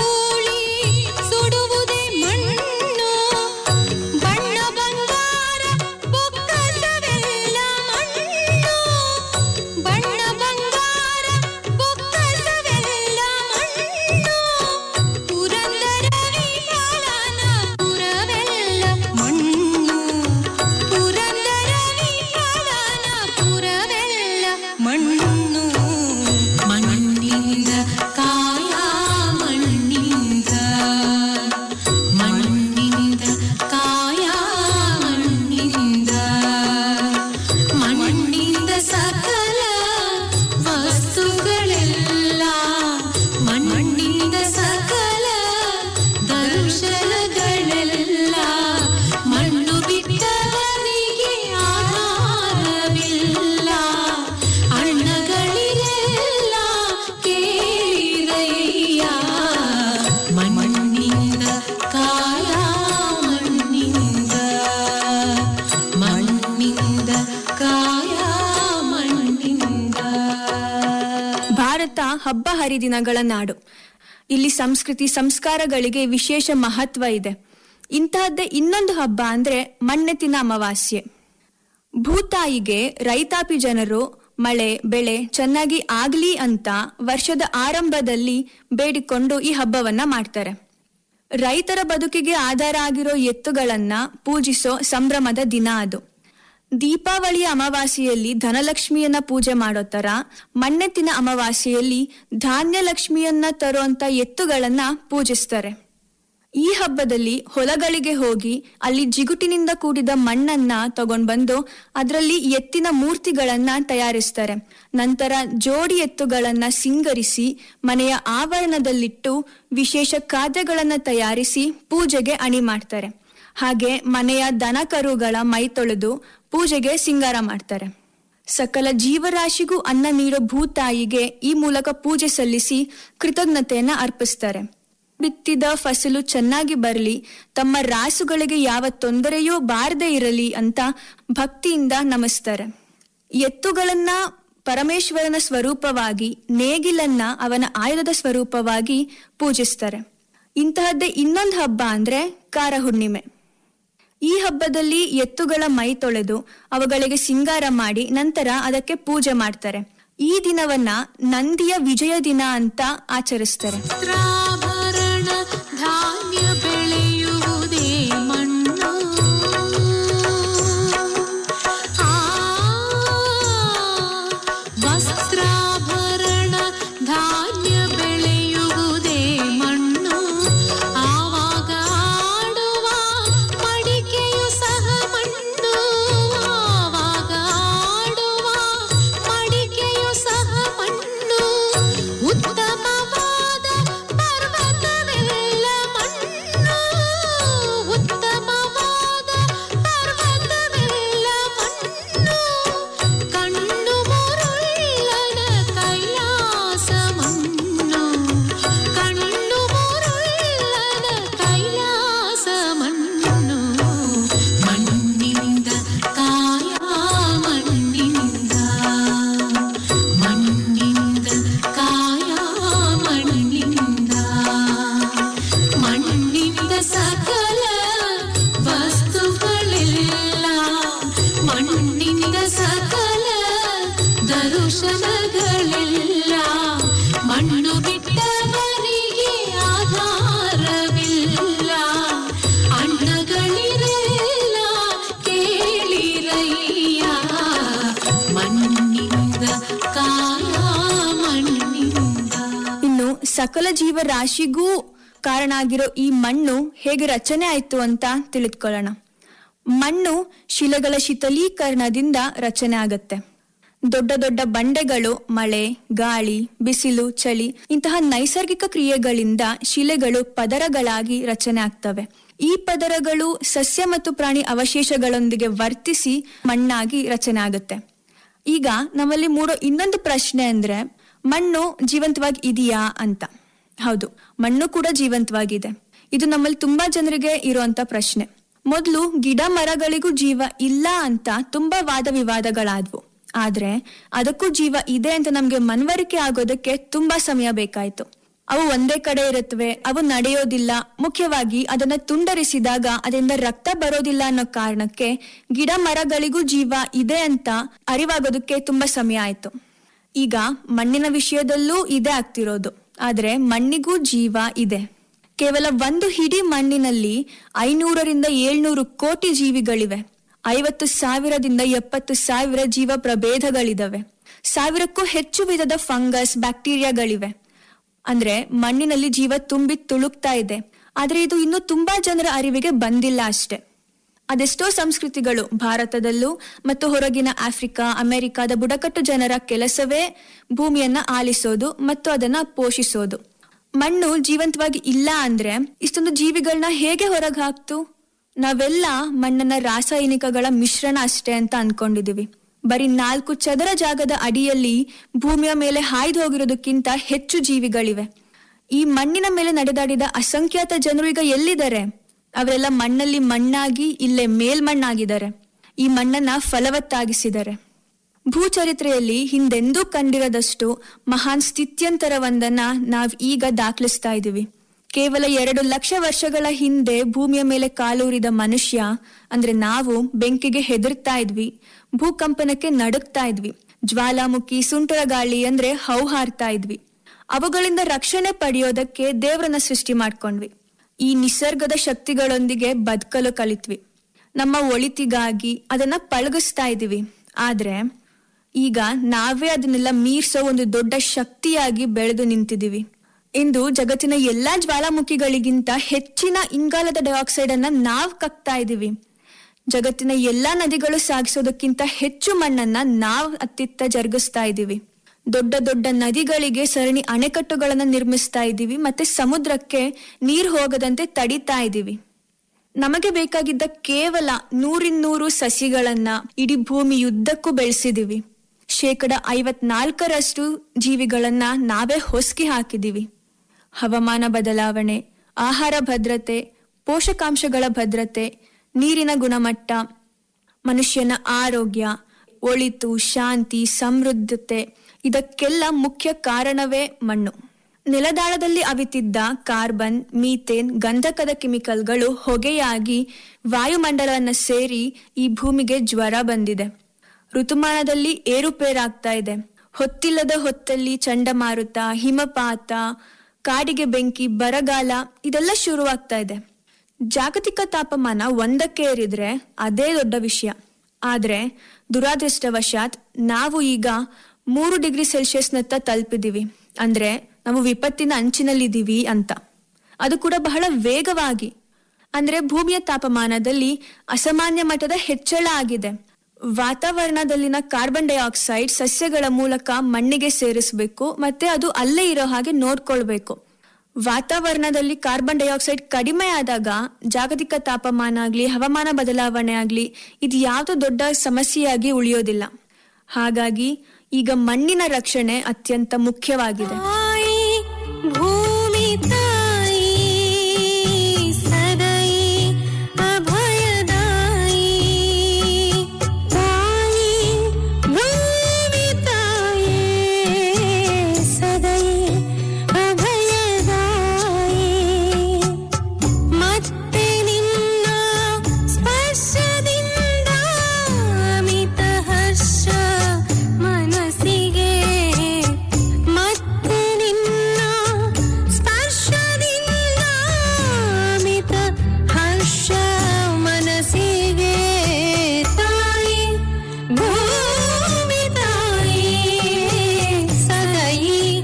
ಭಾರತ ಹಬ್ಬ ಹರಿದಿನಗಳ ನಾಡು ಇಲ್ಲಿ ಸಂಸ್ಕೃತಿ ಸಂಸ್ಕಾರಗಳಿಗೆ ವಿಶೇಷ ಮಹತ್ವ ಇದೆ ಇಂತಹದ್ದೇ ಇನ್ನೊಂದು ಹಬ್ಬ ಅಂದ್ರೆ ಮಣ್ಣೆತ್ತಿನ ಅಮಾವಾಸ್ಯೆ ಭೂತಾಯಿಗೆ ರೈತಾಪಿ ಜನರು ಮಳೆ ಬೆಳೆ ಚೆನ್ನಾಗಿ ಆಗ್ಲಿ ಅಂತ ವರ್ಷದ ಆರಂಭದಲ್ಲಿ ಬೇಡಿಕೊಂಡು ಈ ಹಬ್ಬವನ್ನ ಮಾಡ್ತಾರೆ ರೈತರ ಬದುಕಿಗೆ ಆಧಾರ ಆಗಿರೋ ಎತ್ತುಗಳನ್ನ ಪೂಜಿಸೋ ಸಂಭ್ರಮದ ದಿನ ಅದು ದೀಪಾವಳಿಯ ಅಮಾವಾಸ್ಯೆಯಲ್ಲಿ ಧನಲಕ್ಷ್ಮಿಯನ್ನ ಪೂಜೆ ಮಾಡೋ ತರ ಮಣ್ಣೆತ್ತಿನ ಅಮಾವಾಸ್ಯೆಯಲ್ಲಿ ಧಾನ್ಯ ಲಕ್ಷ್ಮಿಯನ್ನ ತರುವಂತ ಎತ್ತುಗಳನ್ನ ಪೂಜಿಸ್ತಾರೆ ಈ ಹಬ್ಬದಲ್ಲಿ ಹೊಲಗಳಿಗೆ ಹೋಗಿ ಅಲ್ಲಿ ಜಿಗುಟಿನಿಂದ ಕೂಡಿದ ಮಣ್ಣನ್ನ ತಗೊಂಡ್ ಬಂದು ಅದರಲ್ಲಿ ಎತ್ತಿನ ಮೂರ್ತಿಗಳನ್ನ ತಯಾರಿಸ್ತಾರೆ ನಂತರ ಜೋಡಿ ಎತ್ತುಗಳನ್ನ ಸಿಂಗರಿಸಿ ಮನೆಯ ಆವರಣದಲ್ಲಿಟ್ಟು ವಿಶೇಷ ಖಾದ್ಯಗಳನ್ನ ತಯಾರಿಸಿ ಪೂಜೆಗೆ ಅಣಿ ಮಾಡ್ತಾರೆ ಹಾಗೆ ಮನೆಯ ದನ ಕರುಗಳ ಮೈ ತೊಳೆದು ಪೂಜೆಗೆ ಸಿಂಗಾರ ಮಾಡ್ತಾರೆ ಸಕಲ ಜೀವರಾಶಿಗೂ ಅನ್ನ ನೀಡೋ ಭೂತಾಯಿಗೆ ಈ ಮೂಲಕ ಪೂಜೆ ಸಲ್ಲಿಸಿ ಕೃತಜ್ಞತೆಯನ್ನ ಅರ್ಪಿಸ್ತಾರೆ ಬಿತ್ತಿದ ಫಸಲು ಚೆನ್ನಾಗಿ ಬರಲಿ ತಮ್ಮ ರಾಸುಗಳಿಗೆ ಯಾವ ತೊಂದರೆಯೂ ಬಾರದೇ ಇರಲಿ ಅಂತ ಭಕ್ತಿಯಿಂದ ನಮಿಸ್ತಾರೆ ಎತ್ತುಗಳನ್ನ ಪರಮೇಶ್ವರನ ಸ್ವರೂಪವಾಗಿ ನೇಗಿಲನ್ನ ಅವನ ಆಯುಧದ ಸ್ವರೂಪವಾಗಿ ಪೂಜಿಸ್ತಾರೆ ಇಂತಹದ್ದೇ ಇನ್ನೊಂದು ಹಬ್ಬ ಅಂದ್ರೆ ಕಾರ ಹುಣ್ಣಿಮೆ ಈ ಹಬ್ಬದಲ್ಲಿ ಎತ್ತುಗಳ ಮೈ ತೊಳೆದು ಅವುಗಳಿಗೆ ಸಿಂಗಾರ ಮಾಡಿ ನಂತರ ಅದಕ್ಕೆ ಪೂಜೆ ಮಾಡ್ತಾರೆ ಈ ದಿನವನ್ನ ನಂದಿಯ ವಿಜಯ ದಿನ ಅಂತ ಆಚರಿಸ್ತಾರೆ ವಸ್ತ್ರಾಭರಣ ಧಾನ್ಯ ಬೆಳೆಯುವುದೇ ಮಣ್ಣು ಆ, ವಸ್ತ್ರಾಭರಣ ಧಾನ್ಯ ಬೆಳೆಯುವುದೇ ಮಣ್ಣು ಆವಾಗ ಆಡುವ ಮಡಿಕೆಯು ಸಹ ಮಣ್ಣು ಆವಾಗ ಆಡುವ ಮಡಿಕೆಯು ಸಹ ಮಣ್ಣು ಉತ್ತಮವಾದ ಪರ್ವತವೆಲ್ಲ ಮಣ್ಣು ಉತ್ತಮವಾದ ಪರ್ವತವೆಲ್ಲ ಮಣ್ಣು ಕಣ್ಣು ಮುರುಳ್ಳನ ಕೈಲಾಸ ಮಣ್ಣು ಕಣ್ಣು ಮುರುಳ್ಳನ ಕೈಲಾಸ ಮಣ್ಣು ಮಣ್ಣಿನಿಂದ ಕಾಯ ಮಣ್ಣಿನಿಂದ ಮಣ್ಣಿನಿಂದ ಕಾಯ ಮಣ್ಣಿನಿಂದ ಮಣ್ಣಿನಿಂದ ಸಕಲ ವಸ್ತುಗಳೆಲ್ಲ ಮಣ್ಣಿನಿಂದ ಸಕಲ ದರುಶನಗಳೆಲ್ಲ ಮಣ್ಣು ಬಿಟ್ಟವರಿಗೆ ಆಧಾರವಿಲ್ಲ ಅಣ್ಣಗಳಿರೆಲ್ಲ ಕೇಳಿರಯ್ಯ ಮಣ್ಣಿನಿಂದ ಕಾಯ ಮಣ್ಣಿನಿಂದ ಇನ್ನು ಸಕಲ ಜೀವರಾಶಿಗೂ ಕಾರಣ ಆಗಿರೋ ಈ ಮಣ್ಣು ಹೇಗೆ ರಚನೆ ಆಯ್ತು ಅಂತ ತಿಳಿದುಕೊಳ್ಳೋಣ ಮಣ್ಣು ಶಿಲೆಗಳ ಶೀತಲೀಕರಣದಿಂದ ರಚನೆ ಆಗತ್ತೆ ದೊಡ್ಡ ದೊಡ್ಡ ಬಂಡೆಗಳು ಮಳೆ ಗಾಳಿ ಬಿಸಿಲು ಚಳಿ ಇಂತಹ ನೈಸರ್ಗಿಕ ಕ್ರಿಯೆಗಳಿಂದ ಶಿಲೆಗಳು ಪದರಗಳಾಗಿ ರಚನೆ ಆಗ್ತವೆ ಈ ಪದರಗಳು ಸಸ್ಯ ಮತ್ತು ಪ್ರಾಣಿ ಅವಶೇಷಗಳೊಂದಿಗೆ ವರ್ತಿಸಿ ಮಣ್ಣಾಗಿ ರಚನೆ ಆಗುತ್ತೆ ಈಗ ನಮ್ಮಲ್ಲಿ ಮೂಡೋ ಇನ್ನೊಂದು ಪ್ರಶ್ನೆ ಅಂದ್ರೆ ಮಣ್ಣು ಜೀವಂತವಾಗಿ ಇದೆಯಾ ಅಂತ ಹೌದು ಮಣ್ಣು ಕೂಡ ಜೀವಂತವಾಗಿದೆ ಇದು ನಮ್ಮಲ್ಲಿ ತುಂಬಾ ಜನರಿಗೆ ಇರುವಂತ ಪ್ರಶ್ನೆ ಮೊದಲು ಗಿಡ ಮರಗಳಿಗೂ ಜೀವ ಇಲ್ಲ ಅಂತ ತುಂಬಾ ವಾದ ವಿವಾದಗಳಾದ್ವು ಆದ್ರೆ ಅದಕ್ಕೂ ಜೀವ ಇದೆ ಅಂತ ನಮ್ಗೆ ಮನವರಿಕೆ ಆಗೋದಕ್ಕೆ ತುಂಬಾ ಸಮಯ ಬೇಕಾಯ್ತು ಅವು ಒಂದೇ ಕಡೆ ಇರುತ್ತವೆ ಅವು ನಡೆಯೋದಿಲ್ಲ ಮುಖ್ಯವಾಗಿ ಅದನ್ನ ತುಂಡರಿಸಿದಾಗ ಅದರಿಂದ ರಕ್ತ ಬರೋದಿಲ್ಲ ಅನ್ನೋ ಕಾರಣಕ್ಕೆ ಗಿಡ ಮರಗಳಿಗೂ ಜೀವ ಇದೆ ಅಂತ ಅರಿವಾಗೋದಕ್ಕೆ ತುಂಬಾ ಸಮಯ ಆಯ್ತು ಈಗ ಮಣ್ಣಿನ ವಿಷಯದಲ್ಲೂ ಇದೇ ಆಗ್ತಿರೋದು ಆದ್ರೆ ಮಣ್ಣಿಗೂ ಜೀವ ಇದೆ ಕೇವಲ ಒಂದು ಹಿಡಿ ಮಣ್ಣಿನಲ್ಲಿ ಐನೂರರಿಂದ ಏಳ್ನೂರು ಕೋಟಿ ಜೀವಿಗಳಿವೆ ಐವತ್ತು ಸಾವಿರದಿಂದ ಎಪ್ಪತ್ತು ಸಾವಿರ ಜೀವ ಪ್ರಭೇದಗಳಿದಾವೆ ಸಾವಿರಕ್ಕೂ ಹೆಚ್ಚು ವಿಧದ ಫಂಗಸ್ ಬ್ಯಾಕ್ಟೀರಿಯಾಗಳಿವೆ ಅಂದ್ರೆ ಮಣ್ಣಿನಲ್ಲಿ ಜೀವ ತುಂಬಿ ತುಳುಕ್ತಾ ಇದೆ ಆದ್ರೆ ಇದು ಇನ್ನೂ ತುಂಬಾ ಜನರ ಅರಿವಿಗೆ ಬಂದಿಲ್ಲ ಅಷ್ಟೇ ಅದೆಷ್ಟೋ ಸಂಸ್ಕೃತಿಗಳು ಭಾರತದಲ್ಲೂ ಮತ್ತು ಹೊರಗಿನ ಆಫ್ರಿಕಾ ಅಮೆರಿಕಾದ ಬುಡಕಟ್ಟು ಜನರ ಕೆಲಸವೇ ಭೂಮಿಯನ್ನ ಆಲಿಸೋದು ಮತ್ತು ಅದನ್ನ ಪೋಷಿಸೋದು ಮಣ್ಣು ಜೀವಂತವಾಗಿ ಇಲ್ಲ ಅಂದ್ರೆ ಇಷ್ಟೊಂದು ಜೀವಿಗಳನ್ನ ಹೇಗೆ ಹೊರಗೆ ಹಾಕ್ತು ನಾವೆಲ್ಲ ಮಣ್ಣನ್ನ ರಾಸಾಯನಿಕಗಳ ಮಿಶ್ರಣ ಅಷ್ಟೇ ಅಂತ ಅನ್ಕೊಂಡಿದೀವಿ ಬರೀ ನಾಲ್ಕು ಚದರ ಜಾಗದ ಅಡಿಯಲ್ಲಿ ಭೂಮಿಯ ಮೇಲೆ ಹಾಯ್ದು ಹೋಗಿರೋದಕ್ಕಿಂತ ಹೆಚ್ಚು ಜೀವಿಗಳಿವೆ ಈ ಮಣ್ಣಿನ ಮೇಲೆ ನಡೆದಾಡಿದ ಅಸಂಖ್ಯಾತ ಜನರು ಈಗ ಎಲ್ಲಿದ್ದಾರೆ ಅವರೆಲ್ಲ ಮಣ್ಣಲ್ಲಿ ಮಣ್ಣಾಗಿ ಇಲ್ಲೇ ಮೇಲ್ಮಣ್ಣಾಗಿದ್ದಾರೆ ಈ ಮಣ್ಣನ್ನ ಫಲವತ್ತಾಗಿಸಿದ್ದಾರೆ ಭೂಚರಿತ್ರೆಯಲ್ಲಿ ಹಿಂದೆಂದೂ ಕಂಡಿರದಷ್ಟು ಮಹಾನ್ ಸ್ಥಿತ್ಯಂತರವೊಂದನ್ನ ನಾವ್ ಈಗ ದಾಖಲಿಸ್ತಾ ಇದೀವಿ ಕೇವಲ ಎರಡು ಲಕ್ಷ ವರ್ಷಗಳ ಹಿಂದೆ ಭೂಮಿಯ ಮೇಲೆ ಕಾಲೂರಿದ ಮನುಷ್ಯ ಅಂದ್ರೆ ನಾವು ಬೆಂಕಿಗೆ ಹೆದರ್ತಾ ಇದ್ವಿ ಭೂಕಂಪನಕ್ಕೆ ನಡುಗ್ತಾ ಇದ್ವಿ ಜ್ವಾಲಾಮುಖಿ ಸುಂಟರ ಗಾಳಿ ಅಂದ್ರೆ ಹೌಹಾರ್ತಾ ಇದ್ವಿ ಅವುಗಳಿಂದ ರಕ್ಷಣೆ ಪಡೆಯೋದಕ್ಕೆ ದೇವರನ್ನ ಸೃಷ್ಟಿ ಮಾಡ್ಕೊಂಡ್ವಿ ಈ ನಿಸರ್ಗದ ಶಕ್ತಿಗಳೊಂದಿಗೆ ಬದುಕಲು ಕಲಿತ್ವಿ ನಮ್ಮ ಒಳಿತಿಗಾಗಿ ಅದನ್ನ ಪಳಗಿಸ್ತಾ ಇದೀವಿ ಆದ್ರೆ ಈಗ ನಾವೇ ಅದನ್ನೆಲ್ಲ ಮೀರ್ಸೋ ಒಂದು ದೊಡ್ಡ ಶಕ್ತಿಯಾಗಿ ಬೆಳೆದು ನಿಂತಿದೀವಿ ಇಂದು ಜಗತ್ತಿನ ಎಲ್ಲಾ ಜ್ವಾಲಾಮುಖಿಗಳಿಗಿಂತ ಹೆಚ್ಚಿನ ಇಂಗಾಲದ ಡೈಆಕ್ಸೈಡ್ ಅನ್ನ ನಾವ್ ಕಕ್ತಾ ಇದೀವಿ ಜಗತ್ತಿನ ಎಲ್ಲಾ ನದಿಗಳು ಸಾಗಿಸೋದಕ್ಕಿಂತ ಹೆಚ್ಚು ಮಣ್ಣನ್ನ ನಾವ್ ಅತ್ತಿತ್ತ ಜರುಗಿಸ್ತಾ ಇದೀವಿ ದೊಡ್ಡ ದೊಡ್ಡ ನದಿಗಳಿಗೆ ಸರಣಿ ಅಣೆಕಟ್ಟುಗಳನ್ನ ನಿರ್ಮಿಸ್ತಾ ಇದೀವಿ ಮತ್ತೆ ಸಮುದ್ರಕ್ಕೆ ನೀರ್ ಹೋಗದಂತೆ ತಡಿತಾ ಇದೀವಿ ನಮಗೆ ಬೇಕಾಗಿದ್ದ ಕೇವಲ ನೂರಿನ್ನೂರು ಸಸಿಗಳನ್ನ ಇಡೀ ಭೂಮಿಯುದ್ದಕ್ಕೂ ಬೆಳೆಸಿದೀವಿ ಶೇಕಡ ಐವತ್ನಾಲ್ಕರಷ್ಟು ಜೀವಿಗಳನ್ನ ನಾವೇ ಹೊಸಕಿ ಹಾಕಿದೀವಿ ಹವಾಮಾನ ಬದಲಾವಣೆ ಆಹಾರ ಭದ್ರತೆ ಪೋಷಕಾಂಶಗಳ ಭದ್ರತೆ ನೀರಿನ ಗುಣಮಟ್ಟ ಮನುಷ್ಯನ ಆರೋಗ್ಯ ಒಳಿತು ಶಾಂತಿ ಸಮೃದ್ಧತೆ ಇದಕ್ಕೆಲ್ಲ ಮುಖ್ಯ ಕಾರಣವೇ ಮಣ್ಣು ನೆಲದಾಳದಲ್ಲಿ ಅವಿತಿದ್ದ ಕಾರ್ಬನ್ ಮೀಥೇನ್ ಗಂಧಕದ ಕೆಮಿಕಲ್ಗಳು ಹೊಗೆಯಾಗಿ ವಾಯುಮಂಡಲವನ್ನ ಸೇರಿ ಈ ಭೂಮಿಗೆ ಜ್ವರ ಬಂದಿದೆ ಋತುಮಾನದಲ್ಲಿ ಏರುಪೇರಾಗ್ತಾ ಇದೆ ಹೊತ್ತಿಲ್ಲದ ಹೊತ್ತಲ್ಲಿ ಚಂಡಮಾರುತ ಹಿಮಪಾತ ಕಾಡಿಗೆ ಬೆಂಕಿ ಬರಗಾಲ ಇದೆಲ್ಲ ಶುರುವಾಗ್ತಾ ಇದೆ ಜಾಗತಿಕ ತಾಪಮಾನ ಒಂದಕ್ಕೆ ಏರಿದ್ರೆ ಅದೇ ದೊಡ್ಡ ವಿಷಯ ಆದ್ರೆ ದುರಾದೃಷ್ಟವಶಾತ್ ನಾವು ಈಗ ಮೂರು ಡಿಗ್ರಿ ಸೆಲ್ಸಿಯಸ್ನತ್ತ ತಲುಪಿದೀವಿ ಅಂದ್ರೆ ನಾವು ವಿಪತ್ತಿನ ಅಂಚಿನಲ್ಲಿದ್ದೀವಿ ಅಂತ ಅದು ಕೂಡ ಬಹಳ ವೇಗವಾಗಿ ಅಂದ್ರೆ ಭೂಮಿಯ ತಾಪಮಾನದಲ್ಲಿ ಅಸಾಮಾನ್ಯ ಮಟ್ಟದ ಹೆಚ್ಚಳ ಆಗಿದೆ ವಾತಾವರಣದಲ್ಲಿನ ಕಾರ್ಬನ್ ಡೈಆಕ್ಸೈಡ್ ಸಸ್ಯಗಳ ಮೂಲಕ ಮಣ್ಣಿಗೆ ಸೇರಿಸಬೇಕು ಮತ್ತೆ ಅದು ಅಲ್ಲೇ ಇರೋ ಹಾಗೆ ನೋಡ್ಕೊಳ್ಬೇಕು ವಾತಾವರಣದಲ್ಲಿ ಕಾರ್ಬನ್ ಡೈಆಕ್ಸೈಡ್ ಕಡಿಮೆ ಆದಾಗ ಜಾಗತಿಕ ತಾಪಮಾನ ಆಗ್ಲಿ ಹವಾಮಾನ ಬದಲಾವಣೆ ಆಗ್ಲಿ ಇದು ಯಾವ್ದು ದೊಡ್ಡ ಸಮಸ್ಯೆಯಾಗಿ ಉಳಿಯೋದಿಲ್ಲ ಹಾಗಾಗಿ ಈಗ ಮಣ್ಣಿನ ರಕ್ಷಣೆ ಅತ್ಯಂತ ಮುಖ್ಯವಾಗಿದೆ ಭೂಮಿ ತಾಯಿ ಸದೈ ಅಭಯದಾಯಿ ತಾಯಿ ಭೂಮಿ ತಾಯಿ ಸದೈ ಅಭಯದಾಯಿ ಮತ್ತೆ ನಿನ್ನ ಸ್ಪರ್ಶದಿಂದ ಅಮಿತ ಹರ್ಷ ಮನಸ್ಸಿಗೆ ಮತ್ತೆ ನಿನ್ನ ಸ್ಪರ್ಶದಿಂದ ಅಮಿತ ಹರ್ಷ ಮನಸ್ಸಿಗೆ ತಾಯಿ ಭೂಮಿ ತಾಯಿ ಸದೈ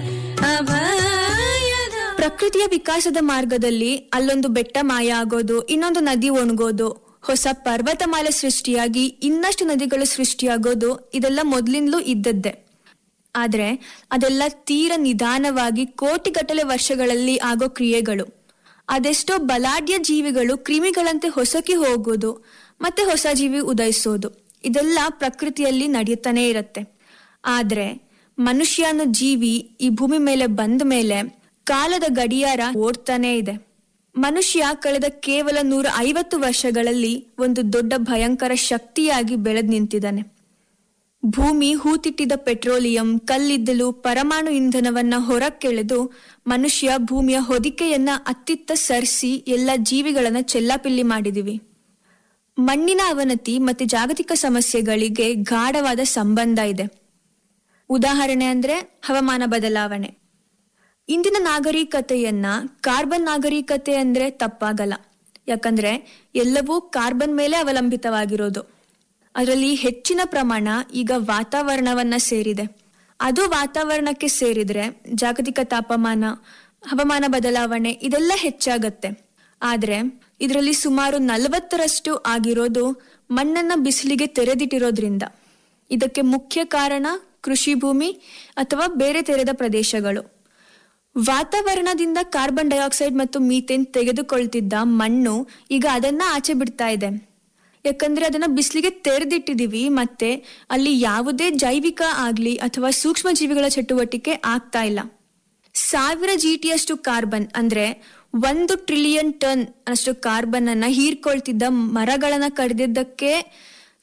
ಅಭಯದ ಪ್ರಕೃತಿಯ ವಿಕಾಸದ ಮಾರ್ಗದಲ್ಲಿ ಅಲ್ಲೊಂದು ಬೆಟ್ಟ ಮಾಯ ಆಗೋದು ಇನ್ನೊಂದು ನದಿ ಒಣಗೋದು ಹೊಸ ಪರ್ವತಮಾಲೆ ಸೃಷ್ಟಿಯಾಗಿ ಇನ್ನಷ್ಟು ನದಿಗಳು ಸೃಷ್ಟಿಯಾಗೋದು ಇದೆಲ್ಲ ಮೊದ್ಲಿಂದಲೂ ಇದ್ದದ್ದೇ ಆದ್ರೆ ಅದೆಲ್ಲ ತೀರ ನಿಧಾನವಾಗಿ ಕೋಟಿಗಟ್ಟಲೆ ವರ್ಷಗಳಲ್ಲಿ ಆಗೋ ಕ್ರಿಯೆಗಳು ಅದೆಷ್ಟೋ ಬಲಾಢ್ಯ ಜೀವಿಗಳು ಕ್ರಿಮಿಗಳಂತೆ ಹೊಸಕಿ ಹೋಗೋದು ಮತ್ತೆ ಹೊಸ ಜೀವಿ ಉದಯಿಸೋದು ಇದೆಲ್ಲ ಪ್ರಕೃತಿಯಲ್ಲಿ ನಡೆಯುತ್ತಾನೆ ಇರತ್ತೆ ಆದ್ರೆ ಮನುಷ್ಯ ಅನ್ನೋ ಜೀವಿ ಈ ಭೂಮಿ ಮೇಲೆ ಬಂದ ಮೇಲೆ ಕಾಲದ ಗಡಿಯಾರ ಓಡ್ತಾನೆ ಇದೆ ಮನುಷ್ಯ ಕಳೆದ ಕೇವಲ ನೂರ ಐವತ್ತು ವರ್ಷಗಳಲ್ಲಿ ಒಂದು ದೊಡ್ಡ ಭಯಂಕರ ಶಕ್ತಿಯಾಗಿ ಬೆಳೆದ್ ನಿಂತಿದ್ದಾನೆ ಭೂಮಿ ಹೂತಿಟ್ಟಿದ ಪೆಟ್ರೋಲಿಯಂ ಕಲ್ಲಿದ್ದಲು ಪರಮಾಣು ಇಂಧನವನ್ನ ಹೊರಕ್ಕೆಳೆದು ಮನುಷ್ಯ ಭೂಮಿಯ ಹೊದಿಕೆಯನ್ನ ಅತ್ತಿತ್ತ ಸರಿಸಿ ಎಲ್ಲ ಜೀವಿಗಳನ್ನ ಚೆಲ್ಲಾಪಿಲ್ಲಿ ಮಾಡಿದಿವಿ ಮಣ್ಣಿನ ಅವನತಿ ಮತ್ತೆ ಜಾಗತಿಕ ಸಮಸ್ಯೆಗಳಿಗೆ ಗಾಢವಾದ ಸಂಬಂಧ ಇದೆ ಉದಾಹರಣೆ ಅಂದ್ರೆ ಹವಾಮಾನ ಬದಲಾವಣೆ ಇಂದಿನ ನಾಗರಿಕತೆಯನ್ನ ಕಾರ್ಬನ್ ನಾಗರಿಕತೆ ಅಂದ್ರೆ ತಪ್ಪಾಗಲ್ಲ ಯಾಕಂದ್ರೆ ಎಲ್ಲವೂ ಕಾರ್ಬನ್ ಮೇಲೆ ಅವಲಂಬಿತವಾಗಿರೋದು ಅದರಲ್ಲಿ ಹೆಚ್ಚಿನ ಪ್ರಮಾಣ ಈಗ ವಾತಾವರಣವನ್ನ ಸೇರಿದೆ ಅದು ವಾತಾವರಣಕ್ಕೆ ಸೇರಿದ್ರೆ ಜಾಗತಿಕ ತಾಪಮಾನ ಹವಾಮಾನ ಬದಲಾವಣೆ ಇದೆಲ್ಲ ಹೆಚ್ಚಾಗತ್ತೆ ಆದ್ರೆ ಇದರಲ್ಲಿ ಸುಮಾರು ನಲವತ್ತರಷ್ಟು ಆಗಿರೋದು ಮಣ್ಣನ್ನ ಬಿಸಿಲಿಗೆ ತೆರೆದಿಟ್ಟಿರೋದ್ರಿಂದ ಇದಕ್ಕೆ ಮುಖ್ಯ ಕಾರಣ ಕೃಷಿ ಭೂಮಿ ಅಥವಾ ಬೇರೆ ತೆರೆದ ಪ್ರದೇಶಗಳು ವಾತಾವರಣದಿಂದ ಕಾರ್ಬನ್ ಡೈಆಕ್ಸೈಡ್ ಮತ್ತು ಮೀಥೇನ್ ತೆಗೆದುಕೊಳ್ತಿದ್ದ ಮಣ್ಣು ಈಗ ಅದನ್ನ ಆಚೆ ಬಿಡ್ತಾ ಇದೆ ಯಾಕಂದ್ರೆ ಅದನ್ನ ಬಿಸಿಲಿಗೆ ತೆರೆದಿಟ್ಟಿದೀವಿ ಮತ್ತೆ ಅಲ್ಲಿ ಯಾವುದೇ ಜೈವಿಕ ಆಗ್ಲಿ ಅಥವಾ ಸೂಕ್ಷ್ಮ ಜೀವಿಗಳ ಚಟುವಟಿಕೆ ಆಗ್ತಾ ಇಲ್ಲ ಸಾವಿರ ಜಿಟಿಯಷ್ಟು ಕಾರ್ಬನ್ ಅಂದ್ರೆ ಒಂದು ಟ್ರಿಲಿಯನ್ ಟನ್ ಅಷ್ಟು ಕಾರ್ಬನ್ ಅನ್ನ ಹೀರ್ಕೊಳ್ತಿದ್ದ ಮರಗಳನ್ನ ಕಡಿದಿದ್ದಕ್ಕೆ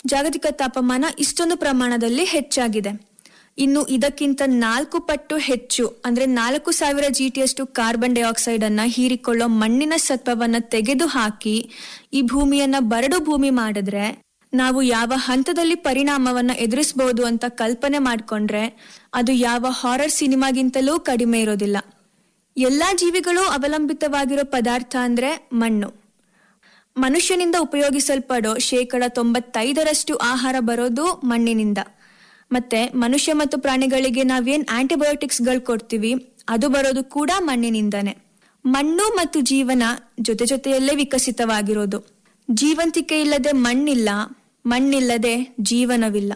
ಜಾಗತಿಕ ತಾಪಮಾನ ಇಷ್ಟೊಂದು ಪ್ರಮಾಣದಲ್ಲಿ ಹೆಚ್ಚಾಗಿದೆ ಇನ್ನು ಇದಕ್ಕಿಂತ ನಾಲ್ಕು ಪಟ್ಟು ಹೆಚ್ಚು ಅಂದ್ರೆ ನಾಲ್ಕು ಸಾವಿರ ಜಿಟಿಯಷ್ಟು ಕಾರ್ಬನ್ ಡೈಆಕ್ಸೈಡ್ ಅನ್ನ ಹೀರಿಕೊಳ್ಳೋ ಮಣ್ಣಿನ ಸತ್ವವನ್ನ ತೆಗೆದು ಹಾಕಿ ಈ ಭೂಮಿಯನ್ನ ಬರಡು ಭೂಮಿ ಮಾಡಿದ್ರೆ ನಾವು ಯಾವ ಹಂತದಲ್ಲಿ ಪರಿಣಾಮವನ್ನ ಎದುರಿಸಬಹುದು ಅಂತ ಕಲ್ಪನೆ ಮಾಡ್ಕೊಂಡ್ರೆ ಅದು ಯಾವ ಹಾರರ್ ಸಿನಿಮಾಗಿಂತಲೂ ಕಡಿಮೆ ಇರೋದಿಲ್ಲ ಎಲ್ಲಾ ಜೀವಿಗಳು ಅವಲಂಬಿತವಾಗಿರೋ ಪದಾರ್ಥ ಅಂದ್ರೆ ಮಣ್ಣು ಮನುಷ್ಯನಿಂದ ಉಪಯೋಗಿಸಲ್ಪಡೋ ಶೇಕಡ ತೊಂಬತ್ತೈದರಷ್ಟು ಆಹಾರ ಬರೋದು ಮಣ್ಣಿನಿಂದ ಮತ್ತೆ ಮನುಷ್ಯ ಮತ್ತು ಪ್ರಾಣಿಗಳಿಗೆ ನಾವೇನ್ ಆಂಟಿಬಯೋಟಿಕ್ಸ್ಗಳು ಕೊಡ್ತೀವಿ ಅದು ಬರೋದು ಕೂಡ ಮಣ್ಣಿನಿಂದಾನೆ ಮಣ್ಣು ಮತ್ತು ಜೀವನ ಜೊತೆ ಜೊತೆಯಲ್ಲೇ ವಿಕಸಿತವಾಗಿರೋದು ಜೀವಂತಿಕೆ ಇಲ್ಲದೆ ಮಣ್ಣಿಲ್ಲ ಮಣ್ಣಿಲ್ಲದೆ ಜೀವನವಿಲ್ಲ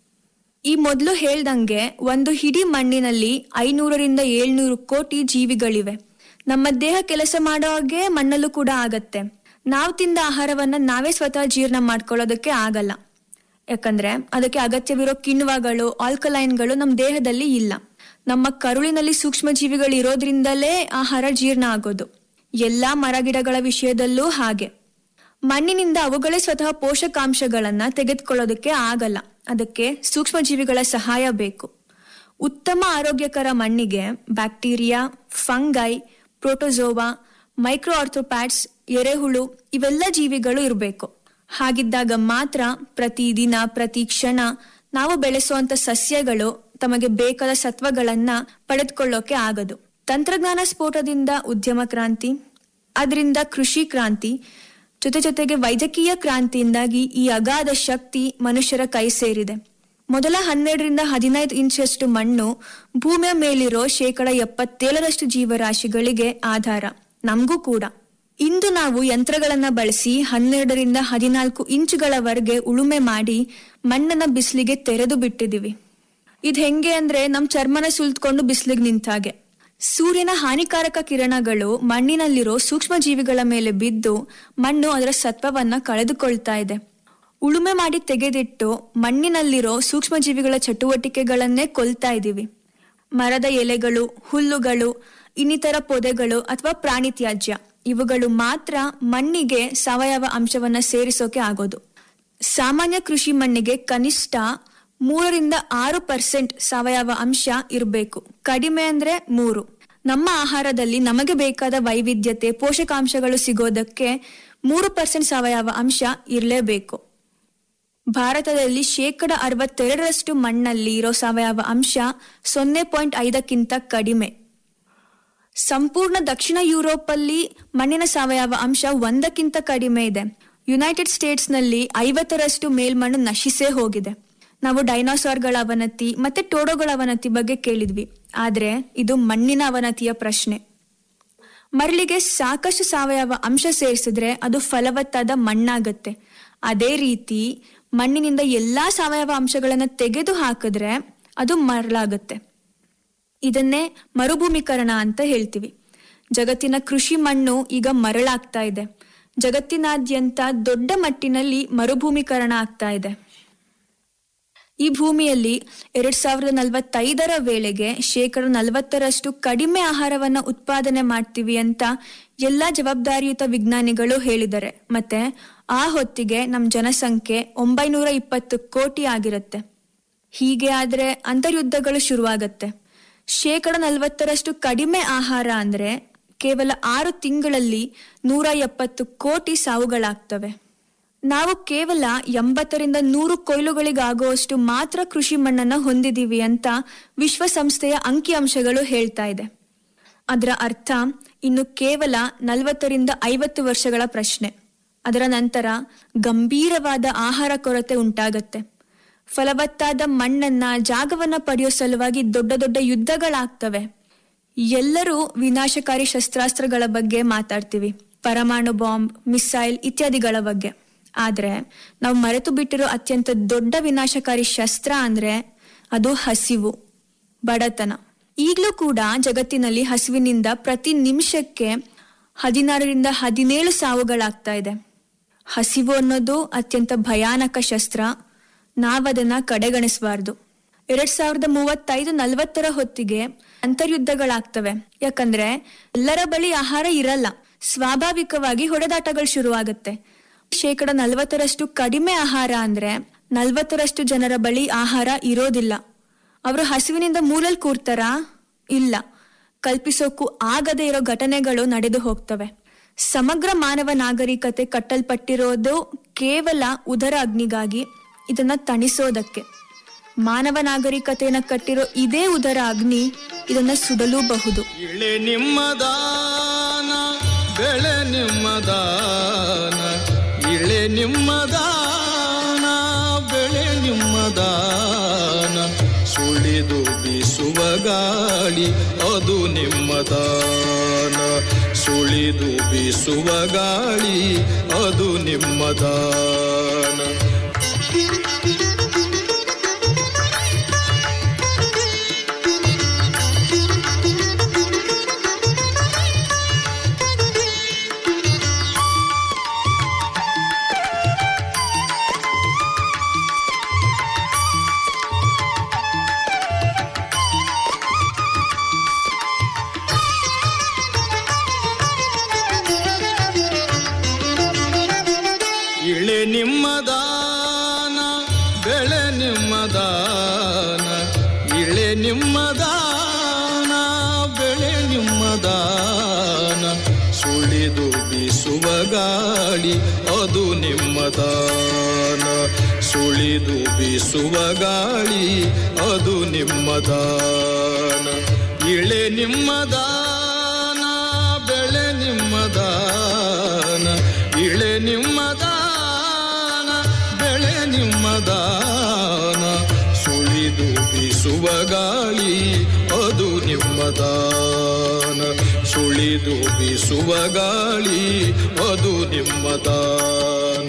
ಈ ಮೊದಲು ಹೇಳ್ದಂಗೆ ಒಂದು ಹಿಡಿ ಮಣ್ಣಿನಲ್ಲಿ ಐನೂರರಿಂದ ಏಳ್ನೂರು ಕೋಟಿ ಜೀವಿಗಳಿವೆ ನಮ್ಮ ದೇಹ ಕೆಲಸ ಮಾಡೋ ಹಾಗೆ ಮಣ್ಣಲ್ಲೂ ಕೂಡ ಆಗತ್ತೆ ನಾವು ತಿಂದ ಆಹಾರವನ್ನ ನಾವೇ ಸ್ವತಃ ಜೀರ್ಣ ಮಾಡ್ಕೊಳ್ಳೋದಕ್ಕೆ ಆಗಲ್ಲ ಯಾಕಂದ್ರೆ ಅದಕ್ಕೆ ಅಗತ್ಯವಿರೋ ಕಿಣ್ವಗಳು ಆಲ್ಕಲೈನ್ಗಳು ನಮ್ಮ ದೇಹದಲ್ಲಿ ಇಲ್ಲ ನಮ್ಮ ಕರುಳಿನಲ್ಲಿ ಸೂಕ್ಷ್ಮ ಜೀವಿಗಳು ಇರೋದ್ರಿಂದಲೇ ಆಹಾರ ಜೀರ್ಣ ಆಗೋದು ಎಲ್ಲಾ ಮರಗಿಡಗಳ ವಿಷಯದಲ್ಲೂ ಹಾಗೆ ಮಣ್ಣಿನಿಂದ ಅವುಗಳೇ ಸ್ವತಃ ಪೋಷಕಾಂಶಗಳನ್ನ ತೆಗೆದುಕೊಳ್ಳೋದಕ್ಕೆ ಆಗಲ್ಲ ಅದಕ್ಕೆ ಸೂಕ್ಷ್ಮ ಜೀವಿಗಳ ಸಹಾಯ ಬೇಕು ಉತ್ತಮ ಆರೋಗ್ಯಕರ ಮಣ್ಣಿಗೆ bacteria fungi protozoa micro arthropods ಎರೆಹುಳು ಇವೆಲ್ಲ ಜೀವಿಗಳು ಇರಬೇಕು ಹಾಗಿದ್ದಾಗ ಮಾತ್ರ ಪ್ರತಿದಿನ ಪ್ರತಿ ಕ್ಷಣ ನಾವು ಬೆಳೆಸುವಂತ ಸಸ್ಯಗಳು ತಮಗೆ ಬೇಕಾದ ಸತ್ವಗಳನ್ನ ಪಡೆದುಕೊಳ್ಳೋಕೆ ಆಗದು ತಂತ್ರಜ್ಞಾನ ಸ್ಫೋಟದಿಂದ ಉದ್ಯಮ ಕ್ರಾಂತಿ ಅದರಿಂದ ಕೃಷಿ ಕ್ರಾಂತಿ ಜೊತೆ ಜೊತೆಗೆ ವೈದ್ಯಕೀಯ ಕ್ರಾಂತಿಯಿಂದಾಗಿ ಈ ಅಗಾಧ ಶಕ್ತಿ ಮನುಷ್ಯರ ಕೈ ಸೇರಿದೆ ಮೊದಲ ಹನ್ನೆರಡರಿಂದ ಹದಿನೈದು ಇಂಚಷ್ಟು ಮಣ್ಣು ಭೂಮಿಯ ಮೇಲಿರೋ ಶೇಕಡ ಎಪ್ಪತ್ತೇಳರಷ್ಟು ಜೀವರಾಶಿಗಳಿಗೆ ಆಧಾರ ನಮಗೂ ಕೂಡ ಇಂದು ನಾವು ಯಂತ್ರಗಳನ್ನ ಬಳಸಿ ಹನ್ನೆರಡರಿಂದ ಹದಿನಾಲ್ಕು ಇಂಚುಗಳವರೆಗೆ ಉಳುಮೆ ಮಾಡಿ ಮಣ್ಣನ್ನ ಬಿಸಿಲಿಗೆ ತೆರೆದು ಬಿಟ್ಟಿದೀವಿ ಇದ್ ಹೆಂಗೆ ಅಂದ್ರೆ ನಮ್ ಚರ್ಮನ ಸುಲ್ತ್ಕೊಂಡು ಬಿಸಿಲಿಗೆ ನಿಂತಾಗೆ ಸೂರ್ಯನ ಹಾನಿಕಾರಕ ಕಿರಣಗಳು ಮಣ್ಣಿನಲ್ಲಿರೋ ಸೂಕ್ಷ್ಮ ಜೀವಿಗಳ ಮೇಲೆ ಬಿದ್ದು ಮಣ್ಣು ಅದರ ಸತ್ವವನ್ನ ಕಳೆದುಕೊಳ್ತಾ ಇದೆ ಉಳುಮೆ ಮಾಡಿ ತೆಗೆದಿಟ್ಟು ಮಣ್ಣಿನಲ್ಲಿರೋ ಸೂಕ್ಷ್ಮ ಜೀವಿಗಳ ಚಟುವಟಿಕೆಗಳನ್ನೇ ಕೊಲ್ತಾ ಇದೀವಿ ಮರದ ಎಲೆಗಳು ಹುಲ್ಲುಗಳು ಇನ್ನಿತರ ಪೊದೆಗಳು ಅಥವಾ ಪ್ರಾಣಿ ತ್ಯಾಜ್ಯ ಇವುಗಳು ಮಾತ್ರ ಮಣ್ಣಿಗೆ ಸಾವಯವ ಅಂಶವನ್ನ ಸೇರಿಸೋಕೆ ಆಗೋದು ಸಾಮಾನ್ಯ ಕೃಷಿ ಮಣ್ಣಿಗೆ ಕನಿಷ್ಠ ಮೂರರಿಂದ ಆರು ಪರ್ಸೆಂಟ್ ಸಾವಯವ ಅಂಶ ಇರಬೇಕು ಕಡಿಮೆ ಅಂದ್ರೆ ಮೂರು ನಮ್ಮ ಆಹಾರದಲ್ಲಿ ನಮಗೆ ಬೇಕಾದ ವೈವಿಧ್ಯತೆ ಪೋಷಕಾಂಶಗಳು ಸಿಗೋದಕ್ಕೆ ಮೂರು ಪರ್ಸೆಂಟ್ ಸಾವಯವ ಅಂಶ ಇರಲೇಬೇಕು ಭಾರತದಲ್ಲಿ ಶೇಕಡ ಅರವತ್ತೆರಡರಷ್ಟು ಮಣ್ಣಲ್ಲಿ ಇರೋ ಸಾವಯವ ಅಂಶ ಸೊನ್ನೆ ಪಾಯಿಂಟ್ ಐದಕ್ಕಿಂತ ಕಡಿಮೆ ಸಂಪೂರ್ಣ ದಕ್ಷಿಣ ಯುರೋಪ್ ಅಲ್ಲಿ ಮಣ್ಣಿನ ಸಾವಯವ ಅಂಶ ಒಂದಕ್ಕಿಂತ ಕಡಿಮೆ ಇದೆ ಯುನೈಟೆಡ್ ಸ್ಟೇಟ್ಸ್ ನಲ್ಲಿ ಐವತ್ತರಷ್ಟು ಮೇಲ್ಮಣ್ಣು ನಶಿಸೇ ಹೋಗಿದೆ ನಾವು ಡೈನೋಸಾರ್ಗಳ ಅವನತಿ ಮತ್ತೆ ಟೋಡೋಗಳ ಅವನತಿ ಬಗ್ಗೆ ಕೇಳಿದ್ವಿ ಆದ್ರೆ ಇದು ಮಣ್ಣಿನ ಅವನತಿಯ ಪ್ರಶ್ನೆ ಮರಳಿಗೆ ಸಾಕಷ್ಟು ಸಾವಯವ ಅಂಶ ಸೇರಿಸಿದ್ರೆ ಅದು ಫಲವತ್ತಾದ ಮಣ್ಣಾಗತ್ತೆ ಅದೇ ರೀತಿ ಮಣ್ಣಿನಿಂದ ಎಲ್ಲಾ ಸಾವಯವ ಅಂಶಗಳನ್ನ ತೆಗೆದು ಹಾಕಿದ್ರೆ ಅದು ಮರಳಾಗತ್ತೆ ಇದನ್ನೇ ಮರುಭೂಮೀಕರಣ ಅಂತ ಹೇಳ್ತೀವಿ ಜಗತ್ತಿನ ಕೃಷಿ ಮಣ್ಣು ಈಗ ಮರಳಾಗ್ತಾ ಇದೆ ಜಗತ್ತಿನಾದ್ಯಂತ ದೊಡ್ಡ ಮಟ್ಟಿನಲ್ಲಿ ಮರುಭೂಮೀಕರಣ ಆಗ್ತಾ ಇದೆ ಈ ಭೂಮಿಯಲ್ಲಿ ಎರಡ್ ಸಾವಿರದ ನಲವತ್ತೈದರ ವೇಳೆಗೆ ಶೇಕಡ ನಲವತ್ತರಷ್ಟು ಕಡಿಮೆ ಆಹಾರವನ್ನ ಉತ್ಪಾದನೆ ಮಾಡ್ತೀವಿ ಅಂತ ಎಲ್ಲಾ ಜವಾಬ್ದಾರಿಯುತ ವಿಜ್ಞಾನಿಗಳು ಹೇಳಿದ್ದಾರೆ ಮತ್ತೆ ಆ ಹೊತ್ತಿಗೆ ನಮ್ ಜನಸಂಖ್ಯೆ ಒಂಬೈನೂರ ಇಪ್ಪತ್ತು ಕೋಟಿ ಆಗಿರುತ್ತೆ ಹೀಗೆ ಆದ್ರೆ ಅಂತರ್ಯುದ್ಧಗಳು ಶುರುವಾಗತ್ತೆ ಶೇಕಡ ನಲವತ್ತರಷ್ಟು ಕಡಿಮೆ ಆಹಾರ ಅಂದ್ರೆ ಕೇವಲ ಆರು ತಿಂಗಳಲ್ಲಿ ನೂರ ಎಪ್ಪತ್ತು ಕೋಟಿ ಸಾವುಗಳಾಗ್ತವೆ ನಾವು ಕೇವಲ ಎಂಬತ್ತರಿಂದ ನೂರು ಕೊಯ್ಲುಗಳಿಗಾಗುವಷ್ಟು ಮಾತ್ರ ಕೃಷಿ ಮಣ್ಣನ್ನ ಹೊಂದಿದೀವಿ ಅಂತ ವಿಶ್ವಸಂಸ್ಥೆಯ ಅಂಕಿಅಂಶಗಳು ಹೇಳ್ತಾ ಇದೆ ಅದರ ಅರ್ಥ ಇನ್ನು ಕೇವಲ ನಲವತ್ತರಿಂದ ಐವತ್ತು ವರ್ಷಗಳ ಪ್ರಶ್ನೆ ಅದರ ನಂತರ ಗಂಭೀರವಾದ ಆಹಾರ ಕೊರತೆ ಉಂಟಾಗತ್ತೆ ಫಲವತ್ತಾದ ಮಣ್ಣನ್ನ ಜಾಗವನ್ನ ಪಡೆಯೋ ಸಲುವಾಗಿ ದೊಡ್ಡ ದೊಡ್ಡ ಯುದ್ಧಗಳಾಗ್ತವೆ ಎಲ್ಲರೂ ವಿನಾಶಕಾರಿ ಶಸ್ತ್ರಾಸ್ತ್ರಗಳ ಬಗ್ಗೆ ಮಾತಾಡ್ತೀವಿ ಪರಮಾಣು ಬಾಂಬ್ ಮಿಸೈಲ್ ಇತ್ಯಾದಿಗಳ ಬಗ್ಗೆ ಆದ್ರೆ ನಾವು ಮರೆತು ಬಿಟ್ಟಿರೋ ಅತ್ಯಂತ ದೊಡ್ಡ ವಿನಾಶಕಾರಿ ಶಸ್ತ್ರ ಅಂದ್ರೆ ಅದು ಹಸಿವು ಬಡತನ ಈಗಲೂ ಕೂಡ ಜಗತ್ತಿನಲ್ಲಿ ಹಸಿವಿನಿಂದ ಪ್ರತಿ ನಿಮಿಷಕ್ಕೆ ಹದಿನಾರರಿಂದ ಹದಿನೇಳು ಸಾವುಗಳಾಗ್ತಾ ಇದೆ ಹಸಿವು ಅನ್ನೋದು ಅತ್ಯಂತ ಭಯಾನಕ ಶಸ್ತ್ರ ನಾವದನ್ನ ಕಡೆಗಣಿಸಬಾರ್ದು ಎರಡ್ ಸಾವಿರದ ಮೂವತ್ತೈದು ನಲವತ್ತರ ಹೊತ್ತಿಗೆ ಅಂತರ್ಯುದ್ಧಗಳಾಗ್ತವೆ ಯಾಕಂದ್ರೆ ಎಲ್ಲರ ಬಳಿ ಆಹಾರ ಇರಲ್ಲ ಸ್ವಾಭಾವಿಕವಾಗಿ ಹೊಡೆದಾಟಗಳು ಶುರುವಾಗತ್ತೆ ಶೇಕಡ ನಲವತ್ತರಷ್ಟು ಕಡಿಮೆ ಆಹಾರ ಅಂದ್ರೆ ನಲ್ವತ್ತರಷ್ಟು ಜನರ ಬಳಿ ಆಹಾರ ಇರೋದಿಲ್ಲ ಅವರು ಹಸಿವಿನಿಂದ ಮೂಲಲ್ ಕೂರ್ತಾರಾ ಇಲ್ಲ ಕಲ್ಪಿಸೋಕ್ಕೂ ಆಗದೇ ಇರೋ ಘಟನೆಗಳು ನಡೆದು ಹೋಗ್ತವೆ ಸಮಗ್ರ ಮಾನವ ನಾಗರಿಕತೆ ಕಟ್ಟಲ್ಪಟ್ಟಿರೋದು ಕೇವಲ ಉದರ ಅಗ್ನಿಗಾಗಿ ಇದನ್ನ ತಣಿಸೋದಕ್ಕೆ ಮಾನವ ನಾಗರಿಕತೆಯನ್ನ ಕಟ್ಟಿರೋ ಇದೇ ಉದರ ಅಗ್ನಿ ಇದನ್ನ ಸುಡಲೂಬಹುದು ಇಳೆ ನಿಮ್ಮದಾನ ಬೆಳೆ ನಿಮ್ಮದಾನ ಇಳೆ ನಿಮ್ಮದಾನ ಬೆಳೆ ನಿಮ್ಮದಾನ ಸುಳಿದು ಬೀಸುವ ಗಾಳಿ ಅದು ನಿಮ್ಮದಾನ ಸುಳಿದು ಬೀಸುವ ಗಾಳಿ ಅದು ನಿಮ್ಮದಾನ ಇಳೆ ನಿಮ್ಮದಾನ ಬೆಳೆ ನಿಮ್ಮದಾನ ಇಳೆ ನಿಮ್ಮದಾನ ಬೆಳೆ ನಿಮ್ಮದಾನ ಸುಳಿದು ಬೀಸುವ ಗಾಳಿ ಅದು ನಿಮ್ಮದಾನ ಸುಳಿದು ಬೀಸುವ ಗಾಳಿ ಅದು ನಿಮ್ಮದಾನ ಇಳೆ ನಿಮ್ಮದಾನ ಬೆಳೆ ನಿಮ್ಮದಾನ ಇಳೆ ನಿಮ್ಮದಾನ ಬೆಳೆ ನಿಮ್ಮದಾನ ಸುಳಿದು ಬೀಸುವ ಗಾಳಿ ಅದು ನಿಮ್ಮದಾನ ಸುಳಿದು ಬೀಸುವ ಗಾಳಿ ಅದು ನಿಮ್ಮದಾನ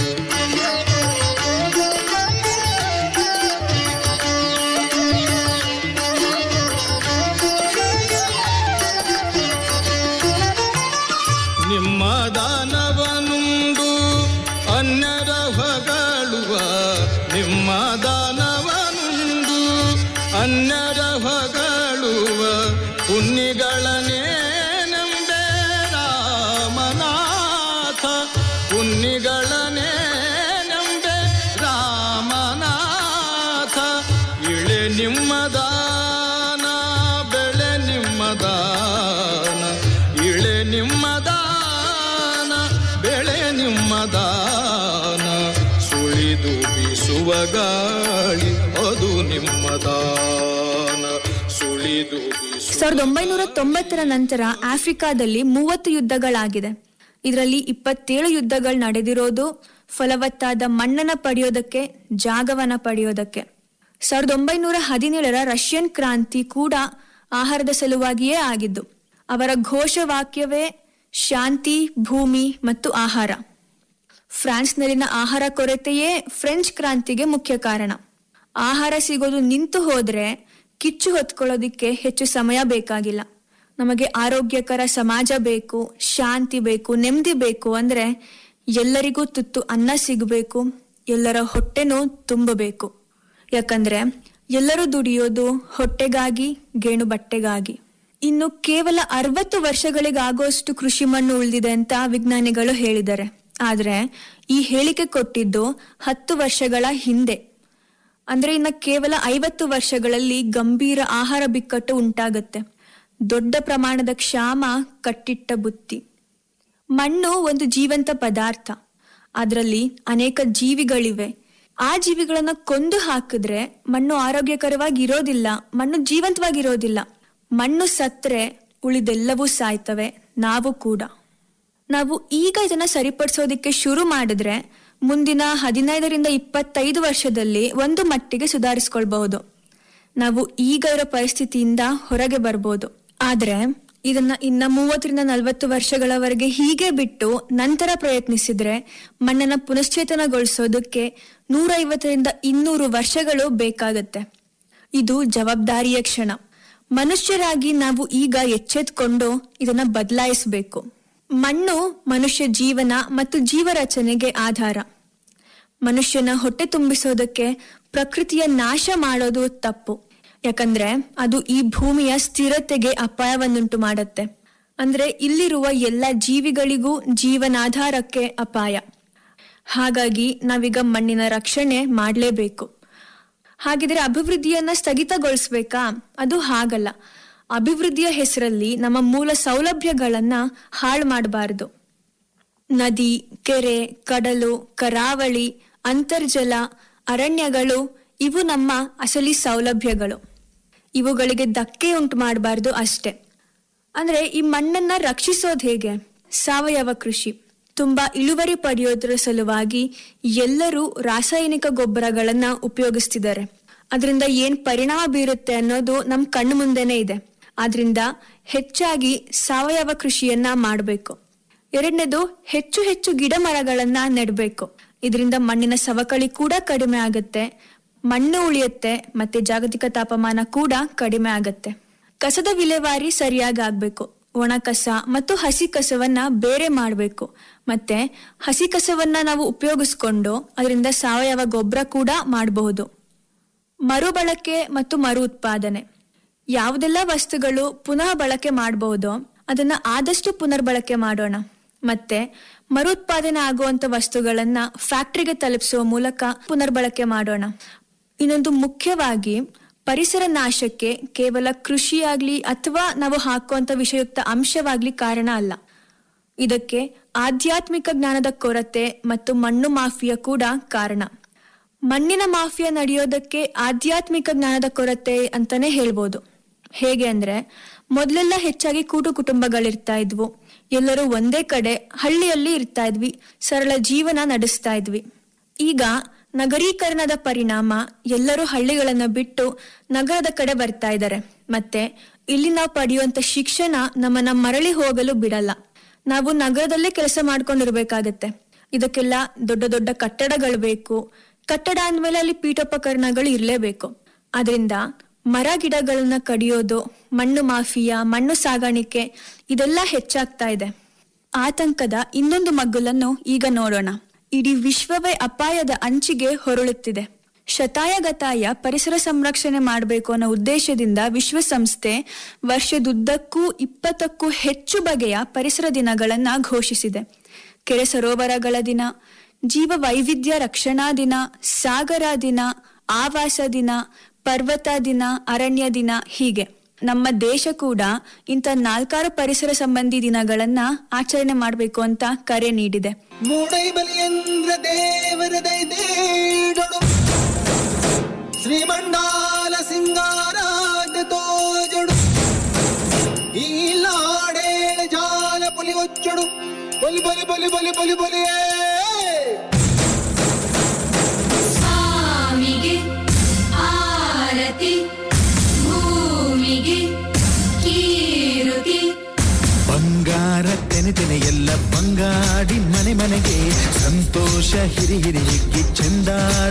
ನಿಮ್ಮ ದಾನವನುಂಡು ಅನ್ಯರ ಹೊಗಳುವ ನಿಮ್ಮ ದಾನವನುಂಡು ಅನ್ಯರ ಹೊಗಳುವ ಪುಣ್ಯಗಳನ್ನೇ ನಂಬೆ ರಾಮನಾಥ ಪುಣ್ಯಗಳನ್ನೇ ನಂಬೆ ರಾಮನಾಥ ಇಳೆ ನಿಮ್ಮದಾನ ಬೆಳೆ ನಿಮ್ಮದಾನ ಇಳೆ ನಿಮ್ಮದಾನ ಬೆಳೆ ನಿಮ್ಮದಾನ ಸುಳಿದು ಬೀಸುವ ಗಾಳಿ ಅದು ನಿಮ್ಮದಾನ ಸುಳಿದು ಬೀಸುವ ಸಾವಿರದ ಒಂಬೈನೂರ ತೊಂಬತ್ತರ ನಂತರ ಆಫ್ರಿಕಾದಲ್ಲಿ ಮೂವತ್ತು ಯುದ್ಧಗಳಾಗಿದೆ ಇದರಲ್ಲಿ ಇಪ್ಪತ್ತೇಳು ಯುದ್ಧಗಳು ನಡೆದಿರೋದು ಫಲವತ್ತಾದ ಮಣ್ಣನ್ನ ಪಡೆಯೋದಕ್ಕೆ ಜಾಗವನ್ನ ಪಡೆಯೋದಕ್ಕೆ ಸಾವಿರದ ಒಂಬೈನೂರ ಹದಿನೇಳರ ರಷ್ಯನ್ ಕ್ರಾಂತಿ ಕೂಡ ಆಹಾರದ ಸಲುವಾಗಿಯೇ ಆಗಿದ್ದು ಅವರ ಘೋಷವಾಕ್ಯವೇ ಶಾಂತಿ ಭೂಮಿ ಮತ್ತು ಆಹಾರ ಫ್ರಾನ್ಸ್ನಲ್ಲಿನ ಆಹಾರ ಕೊರತೆಯೇ ಫ್ರೆಂಚ್ ಕ್ರಾಂತಿಗೆ ಮುಖ್ಯ ಕಾರಣ ಆಹಾರ ಸಿಗೋದು ನಿಂತು ಹೋದ್ರೆ ಕಿಚ್ಚು ಹೊತ್ಕೊಳ್ಳೋದಿಕ್ಕೆ ಹೆಚ್ಚು ಸಮಯ ಬೇಕಾಗಿಲ್ಲ ನಮಗೆ ಆರೋಗ್ಯಕರ ಸಮಾಜ ಬೇಕು ಶಾಂತಿ ಬೇಕು ನೆಮ್ಮದಿ ಬೇಕು ಅಂದ್ರೆ ಎಲ್ಲರಿಗೂ ತುತ್ತು ಅನ್ನ ಸಿಗಬೇಕು ಎಲ್ಲರ ಹೊಟ್ಟೆನೂ ತುಂಬಬೇಕು ಯಾಕಂದ್ರೆ ಎಲ್ಲರೂ ದುಡಿಯೋದು ಹೊಟ್ಟೆಗಾಗಿ ಗೇಣು ಬಟ್ಟೆಗಾಗಿ ಇನ್ನು ಕೇವಲ ಅರವತ್ತು ವರ್ಷಗಳಿಗಾಗುವಷ್ಟು ಕೃಷಿ ಮಣ್ಣು ಉಳಿದಿದೆ ಅಂತ ವಿಜ್ಞಾನಿಗಳು ಹೇಳಿದ್ದಾರೆ ಆದ್ರೆ ಈ ಹೇಳಿಕೆ ಕೊಟ್ಟಿದ್ದು ಹತ್ತು ವರ್ಷಗಳ ಹಿಂದೆ ಅಂದ್ರೆ ಇನ್ನ ಕೇವಲ ಐವತ್ತು ವರ್ಷಗಳಲ್ಲಿ ಗಂಭೀರ ಆಹಾರ ಬಿಕ್ಕಟ್ಟು ಉಂಟಾಗತ್ತೆ ದೊಡ್ಡ ಪ್ರಮಾಣದ ಕ್ಷಾಮ ಕಟ್ಟಿಟ್ಟ ಬುತ್ತಿ ಮಣ್ಣು ಒಂದು ಜೀವಂತ ಪದಾರ್ಥ ಅದರಲ್ಲಿ ಅನೇಕ ಜೀವಿಗಳಿವೆ ಆ ಜೀವಿಗಳನ್ನ ಕೊಂದು ಹಾಕಿದ್ರೆ ಮಣ್ಣು ಆರೋಗ್ಯಕರವಾಗಿ ಇರೋದಿಲ್ಲ ಮಣ್ಣು ಜೀವಂತವಾಗಿರೋದಿಲ್ಲ ಮಣ್ಣು ಸತ್ರೆ ಉಳಿದೆಲ್ಲವೂ ಸಾಯ್ತವೆ ನಾವು ಕೂಡ ನಾವು ಈಗ ಇದನ್ನ ಸರಿಪಡಿಸೋದಿಕ್ಕೆ ಶುರು ಮಾಡಿದ್ರೆ ಮುಂದಿನ ಹದಿನೈದರಿಂದ ಇಪ್ಪತ್ತೈದು ವರ್ಷದಲ್ಲಿ ಒಂದು ಮಟ್ಟಿಗೆ ಸುಧಾರಿಸ್ಕೊಳ್ಬಹುದು ನಾವು ಈಗ ಇರೋ ಪರಿಸ್ಥಿತಿಯಿಂದ ಹೊರಗೆ ಬರ್ಬೋದು ಆದ್ರೆ ಇದನ್ನ ಇನ್ನ ಮೂವತ್ತರಿಂದ ನಲವತ್ತು ವರ್ಷಗಳವರೆಗೆ ಹೀಗೆ ಬಿಟ್ಟು ನಂತರ ಪ್ರಯತ್ನಿಸಿದ್ರೆ ಮಣ್ಣನ್ನ ಪುನಶ್ಚೇತನಗೊಳಿಸೋದಕ್ಕೆ ನೂರೈವತ್ತರಿಂದ ಇನ್ನೂರು ವರ್ಷಗಳು ಬೇಕಾಗತ್ತೆ ಇದು ಜವಾಬ್ದಾರಿಯ ಕ್ಷಣ ಮನುಷ್ಯರಾಗಿ ನಾವು ಈಗ ಎಚ್ಚೆತ್ಕೊಂಡು ಇದನ್ನ ಬದಲಾಯಿಸಬೇಕು ಮಣ್ಣು ಮನುಷ್ಯ ಜೀವನ ಮತ್ತು ಜೀವರಚನೆಗೆ ಆಧಾರ ಮನುಷ್ಯನ ಹೊಟ್ಟೆ ತುಂಬಿಸೋದಕ್ಕೆ ಪ್ರಕೃತಿಯ ನಾಶ ಮಾಡೋದು ತಪ್ಪು ಯಾಕಂದ್ರೆ ಅದು ಈ ಭೂಮಿಯ ಸ್ಥಿರತೆಗೆ ಅಪಾಯವನ್ನುಂಟು ಮಾಡತ್ತೆ ಅಂದ್ರೆ ಇಲ್ಲಿರುವ ಎಲ್ಲ ಜೀವಿಗಳಿಗೂ ಜೀವನಾಧಾರಕ್ಕೆ ಅಪಾಯ ಹಾಗಾಗಿ ನಾವೀಗ ಮಣ್ಣಿನ ರಕ್ಷಣೆ ಮಾಡಲೇಬೇಕು ಹಾಗಿದ್ರೆ ಅಭಿವೃದ್ಧಿಯನ್ನ ಸ್ಥಗಿತಗೊಳಿಸ್ಬೇಕಾ ಅದು ಹಾಗಲ್ಲ ಅಭಿವೃದ್ಧಿಯ ಹೆಸರಲ್ಲಿ ನಮ್ಮ ಮೂಲ ಸೌಲಭ್ಯಗಳನ್ನ ಹಾಳು ಮಾಡಬಾರದು ನದಿ ಕೆರೆ ಕಡಲು ಕರಾವಳಿ ಅಂತರ್ಜಲ ಅರಣ್ಯಗಳು ಇವು ನಮ್ಮ ಅಸಲಿ ಸೌಲಭ್ಯಗಳು ಇವುಗಳಿಗೆ ಧಕ್ಕೆ ಉಂಟು ಮಾಡಬಾರ್ದು ಅಷ್ಟೆ ಅಂದ್ರೆ ಈ ಮಣ್ಣನ್ನ ರಕ್ಷಿಸೋದು ಹೇಗೆ ಸಾವಯವ ಕೃಷಿ ತುಂಬಾ ಇಳುವರಿ ಪಡೆಯೋದ್ರ ಸಲುವಾಗಿ ಎಲ್ಲರೂ ರಾಸಾಯನಿಕ ಗೊಬ್ಬರಗಳನ್ನ ಉಪಯೋಗಿಸ್ತಿದ್ದಾರೆ ಅದರಿಂದ ಏನ್ ಪರಿಣಾಮ ಬೀರುತ್ತೆ ಅನ್ನೋದು ನಮ್ ಕಣ್ಣು ಮುಂದೆನೆ ಇದೆ ಆದ್ರಿಂದ ಹೆಚ್ಚಾಗಿ ಸಾವಯವ ಕೃಷಿಯನ್ನ ಮಾಡಬೇಕು ಎರಡನೇದು ಹೆಚ್ಚು ಹೆಚ್ಚು ಗಿಡ ಮರಗಳನ್ನ ನೆಡಬೇಕು ಇದರಿಂದ ಮಣ್ಣಿನ ಸವಕಳಿ ಕೂಡ ಕಡಿಮೆ ಆಗುತ್ತೆ ಮಣ್ಣು ಉಳಿಯುತ್ತೆ ಮತ್ತೆ ಜಾಗತಿಕ ತಾಪಮಾನ ಕೂಡ ಕಡಿಮೆ ಆಗುತ್ತೆ ಕಸದ ವಿಲೇವಾರಿ ಸರಿಯಾಗಿ ಆಗ್ಬೇಕು ಒಣ ಕಸ ಮತ್ತು ಹಸಿ ಕಸವನ್ನ ಬೇರೆ ಮಾಡಬೇಕು ಮತ್ತೆ ಹಸಿ ಕಸವನ್ನ ನಾವು ಉಪಯೋಗಿಸ್ಕೊಂಡು ಅದರಿಂದ ಸಾವಯವ ಗೊಬ್ಬರ ಕೂಡ ಮಾಡಬಹುದು ಮರುಬಳಕೆ ಮತ್ತು ಮರು ಉತ್ಪಾದನೆ ಯಾವುದೆಲ್ಲ ವಸ್ತುಗಳು ಪುನಃ ಬಳಕೆ ಮಾಡಬಹುದೋ ಅದನ್ನ ಆದಷ್ಟು ಪುನರ್ಬಳಕೆ ಮಾಡೋಣ ಮತ್ತೆ ಮರುತ್ಪಾದನೆ ಆಗುವಂತ ವಸ್ತುಗಳನ್ನ ಫ್ಯಾಕ್ಟರಿಗೆ ತಲುಪಿಸುವ ಮೂಲಕ ಪುನರ್ಬಳಕೆ ಮಾಡೋಣ ಇನ್ನೊಂದು ಮುಖ್ಯವಾಗಿ ಪರಿಸರ ನಾಶಕ್ಕೆ ಕೇವಲ ಕೃಷಿಯಾಗ್ಲಿ ಅಥವಾ ನಾವು ಹಾಕುವಂತ ವಿಷಯುಕ್ತ ಅಂಶವಾಗ್ಲಿ ಕಾರಣ ಅಲ್ಲ ಇದಕ್ಕೆ ಆಧ್ಯಾತ್ಮಿಕ ಜ್ಞಾನದ ಕೊರತೆ ಮತ್ತು ಮಣ್ಣು ಮಾಫಿಯಾ ಕೂಡ ಕಾರಣ ಮಣ್ಣಿನ ಮಾಫಿಯಾ ನಡೆಯೋದಕ್ಕೆ ಆಧ್ಯಾತ್ಮಿಕ ಜ್ಞಾನದ ಕೊರತೆ ಅಂತಾನೆ ಹೇಳ್ಬೋದು ಹೇಗೆ ಅಂದ್ರೆ ಮೊದಲೆಲ್ಲ ಹೆಚ್ಚಾಗಿ ಕೂಟು ಕುಟುಂಬಗಳಿರ್ತಾ ಇದ್ವು ಎಲ್ಲರೂ ಒಂದೇ ಕಡೆ ಹಳ್ಳಿಯಲ್ಲಿ ಇರ್ತಾ ಇದ್ವಿ ಸರಳ ಜೀವನ ನಡೆಸ್ತಾ ಇದ್ವಿ ಈಗ ನಗರೀಕರಣದ ಪರಿಣಾಮ ಎಲ್ಲರೂ ಹಳ್ಳಿಗಳನ್ನ ಬಿಟ್ಟು ನಗರದ ಕಡೆ ಬರ್ತಾ ಇದ್ದಾರೆ ಮತ್ತೆ ಇಲ್ಲಿ ನಾವು ಪಡೆಯುವಂತ ಶಿಕ್ಷಣ ನಮ್ಮನ್ನ ಮರಳಿ ಹೋಗಲು ಬಿಡಲ್ಲ ನಾವು ನಗರದಲ್ಲೇ ಕೆಲಸ ಮಾಡ್ಕೊಂಡಿರ್ಬೇಕಾಗತ್ತೆ ಇದಕ್ಕೆಲ್ಲ ದೊಡ್ಡ ದೊಡ್ಡ ಕಟ್ಟಡಗಳು ಬೇಕು ಕಟ್ಟಡ ಅಂದ್ಮೇಲೆ ಅಲ್ಲಿ ಪೀಠೋಪಕರಣಗಳು ಇರಲೇಬೇಕು ಅದರಿಂದ ಮರ ಗಿಡಗಳನ್ನ ಕಡಿಯೋದು ಮಣ್ಣು ಮಾಫಿಯಾ ಮಣ್ಣು ಸಾಗಾಣಿಕೆ ಇದೆಲ್ಲ ಹೆಚ್ಚಾಗ್ತಾ ಇದೆ ಆತಂಕದ ಇನ್ನೊಂದು ಮಗ್ಗುಲನ್ನು ಈಗ ನೋಡೋಣ ಇಡೀ ವಿಶ್ವವೇ ಅಪಾಯದ ಅಂಚಿಗೆ ಹೊರಳುತ್ತಿದೆ ಶತಾಯಗತಾಯ ಪರಿಸರ ಸಂರಕ್ಷಣೆ ಮಾಡಬೇಕು ಅನ್ನೋ ಉದ್ದೇಶದಿಂದ ವಿಶ್ವಸಂಸ್ಥೆ ವರ್ಷದುದ್ದಕ್ಕೂ ಇಪ್ಪತ್ತಕ್ಕೂ ಹೆಚ್ಚು ಬಗೆಯ ಪರಿಸರ ದಿನಗಳನ್ನ ಘೋಷಿಸಿದೆ ಕೆರೆ ಸರೋವರಗಳ ದಿನ ಜೀವ ವೈವಿಧ್ಯ ರಕ್ಷಣಾ ದಿನ ಸಾಗರ ದಿನ ಆವಾಸ ದಿನ ಪರ್ವತ ದಿನ ಅರಣ್ಯ ದಿನ ಹೀಗೆ ನಮ್ಮ ದೇಶ ಕೂಡ ಇಂಥ ನಾಲ್ಕಾರು ಪರಿಸರ ಸಂಬಂಧಿ ದಿನಗಳನ್ನ ಆಚರಣೆ ಮಾಡಬೇಕು ಅಂತ ಕರೆ ನೀಡಿದೆ ಮೂಡೈ ಬಲಿಯಂದ್ರ ದೇವರ ದೈದೇಡೊಡು ಶ್ರೀಮಂಡಾಲ ಸಿಂಗಾರಾದ ತೋಜಡು ಈ ಲಾಡೇಳ ಜಾಲ ಪುಲಿ ಒಚ್ಚಡು ಬಲಿ ಬಲಿ ಬಲಿ ಬಲಿ ಬಲಿ ಬಲಿಯೇ ಸ್ವಾಮಿಗೆ ಆರತಿ ಭೂಮಿಗೆ ಕೀರುತಿ ಬಂಗಾರ ತೆನೆ ತೆನೆ ಎಲ್ಲ ಬಂಗಾಡಿ ಮನೆ ಮನೆಗೆ ಸಂತೋಷ ಹಿರಿ ಹಿರಿ ಹಿಗ್ಗಿ ಚಂದ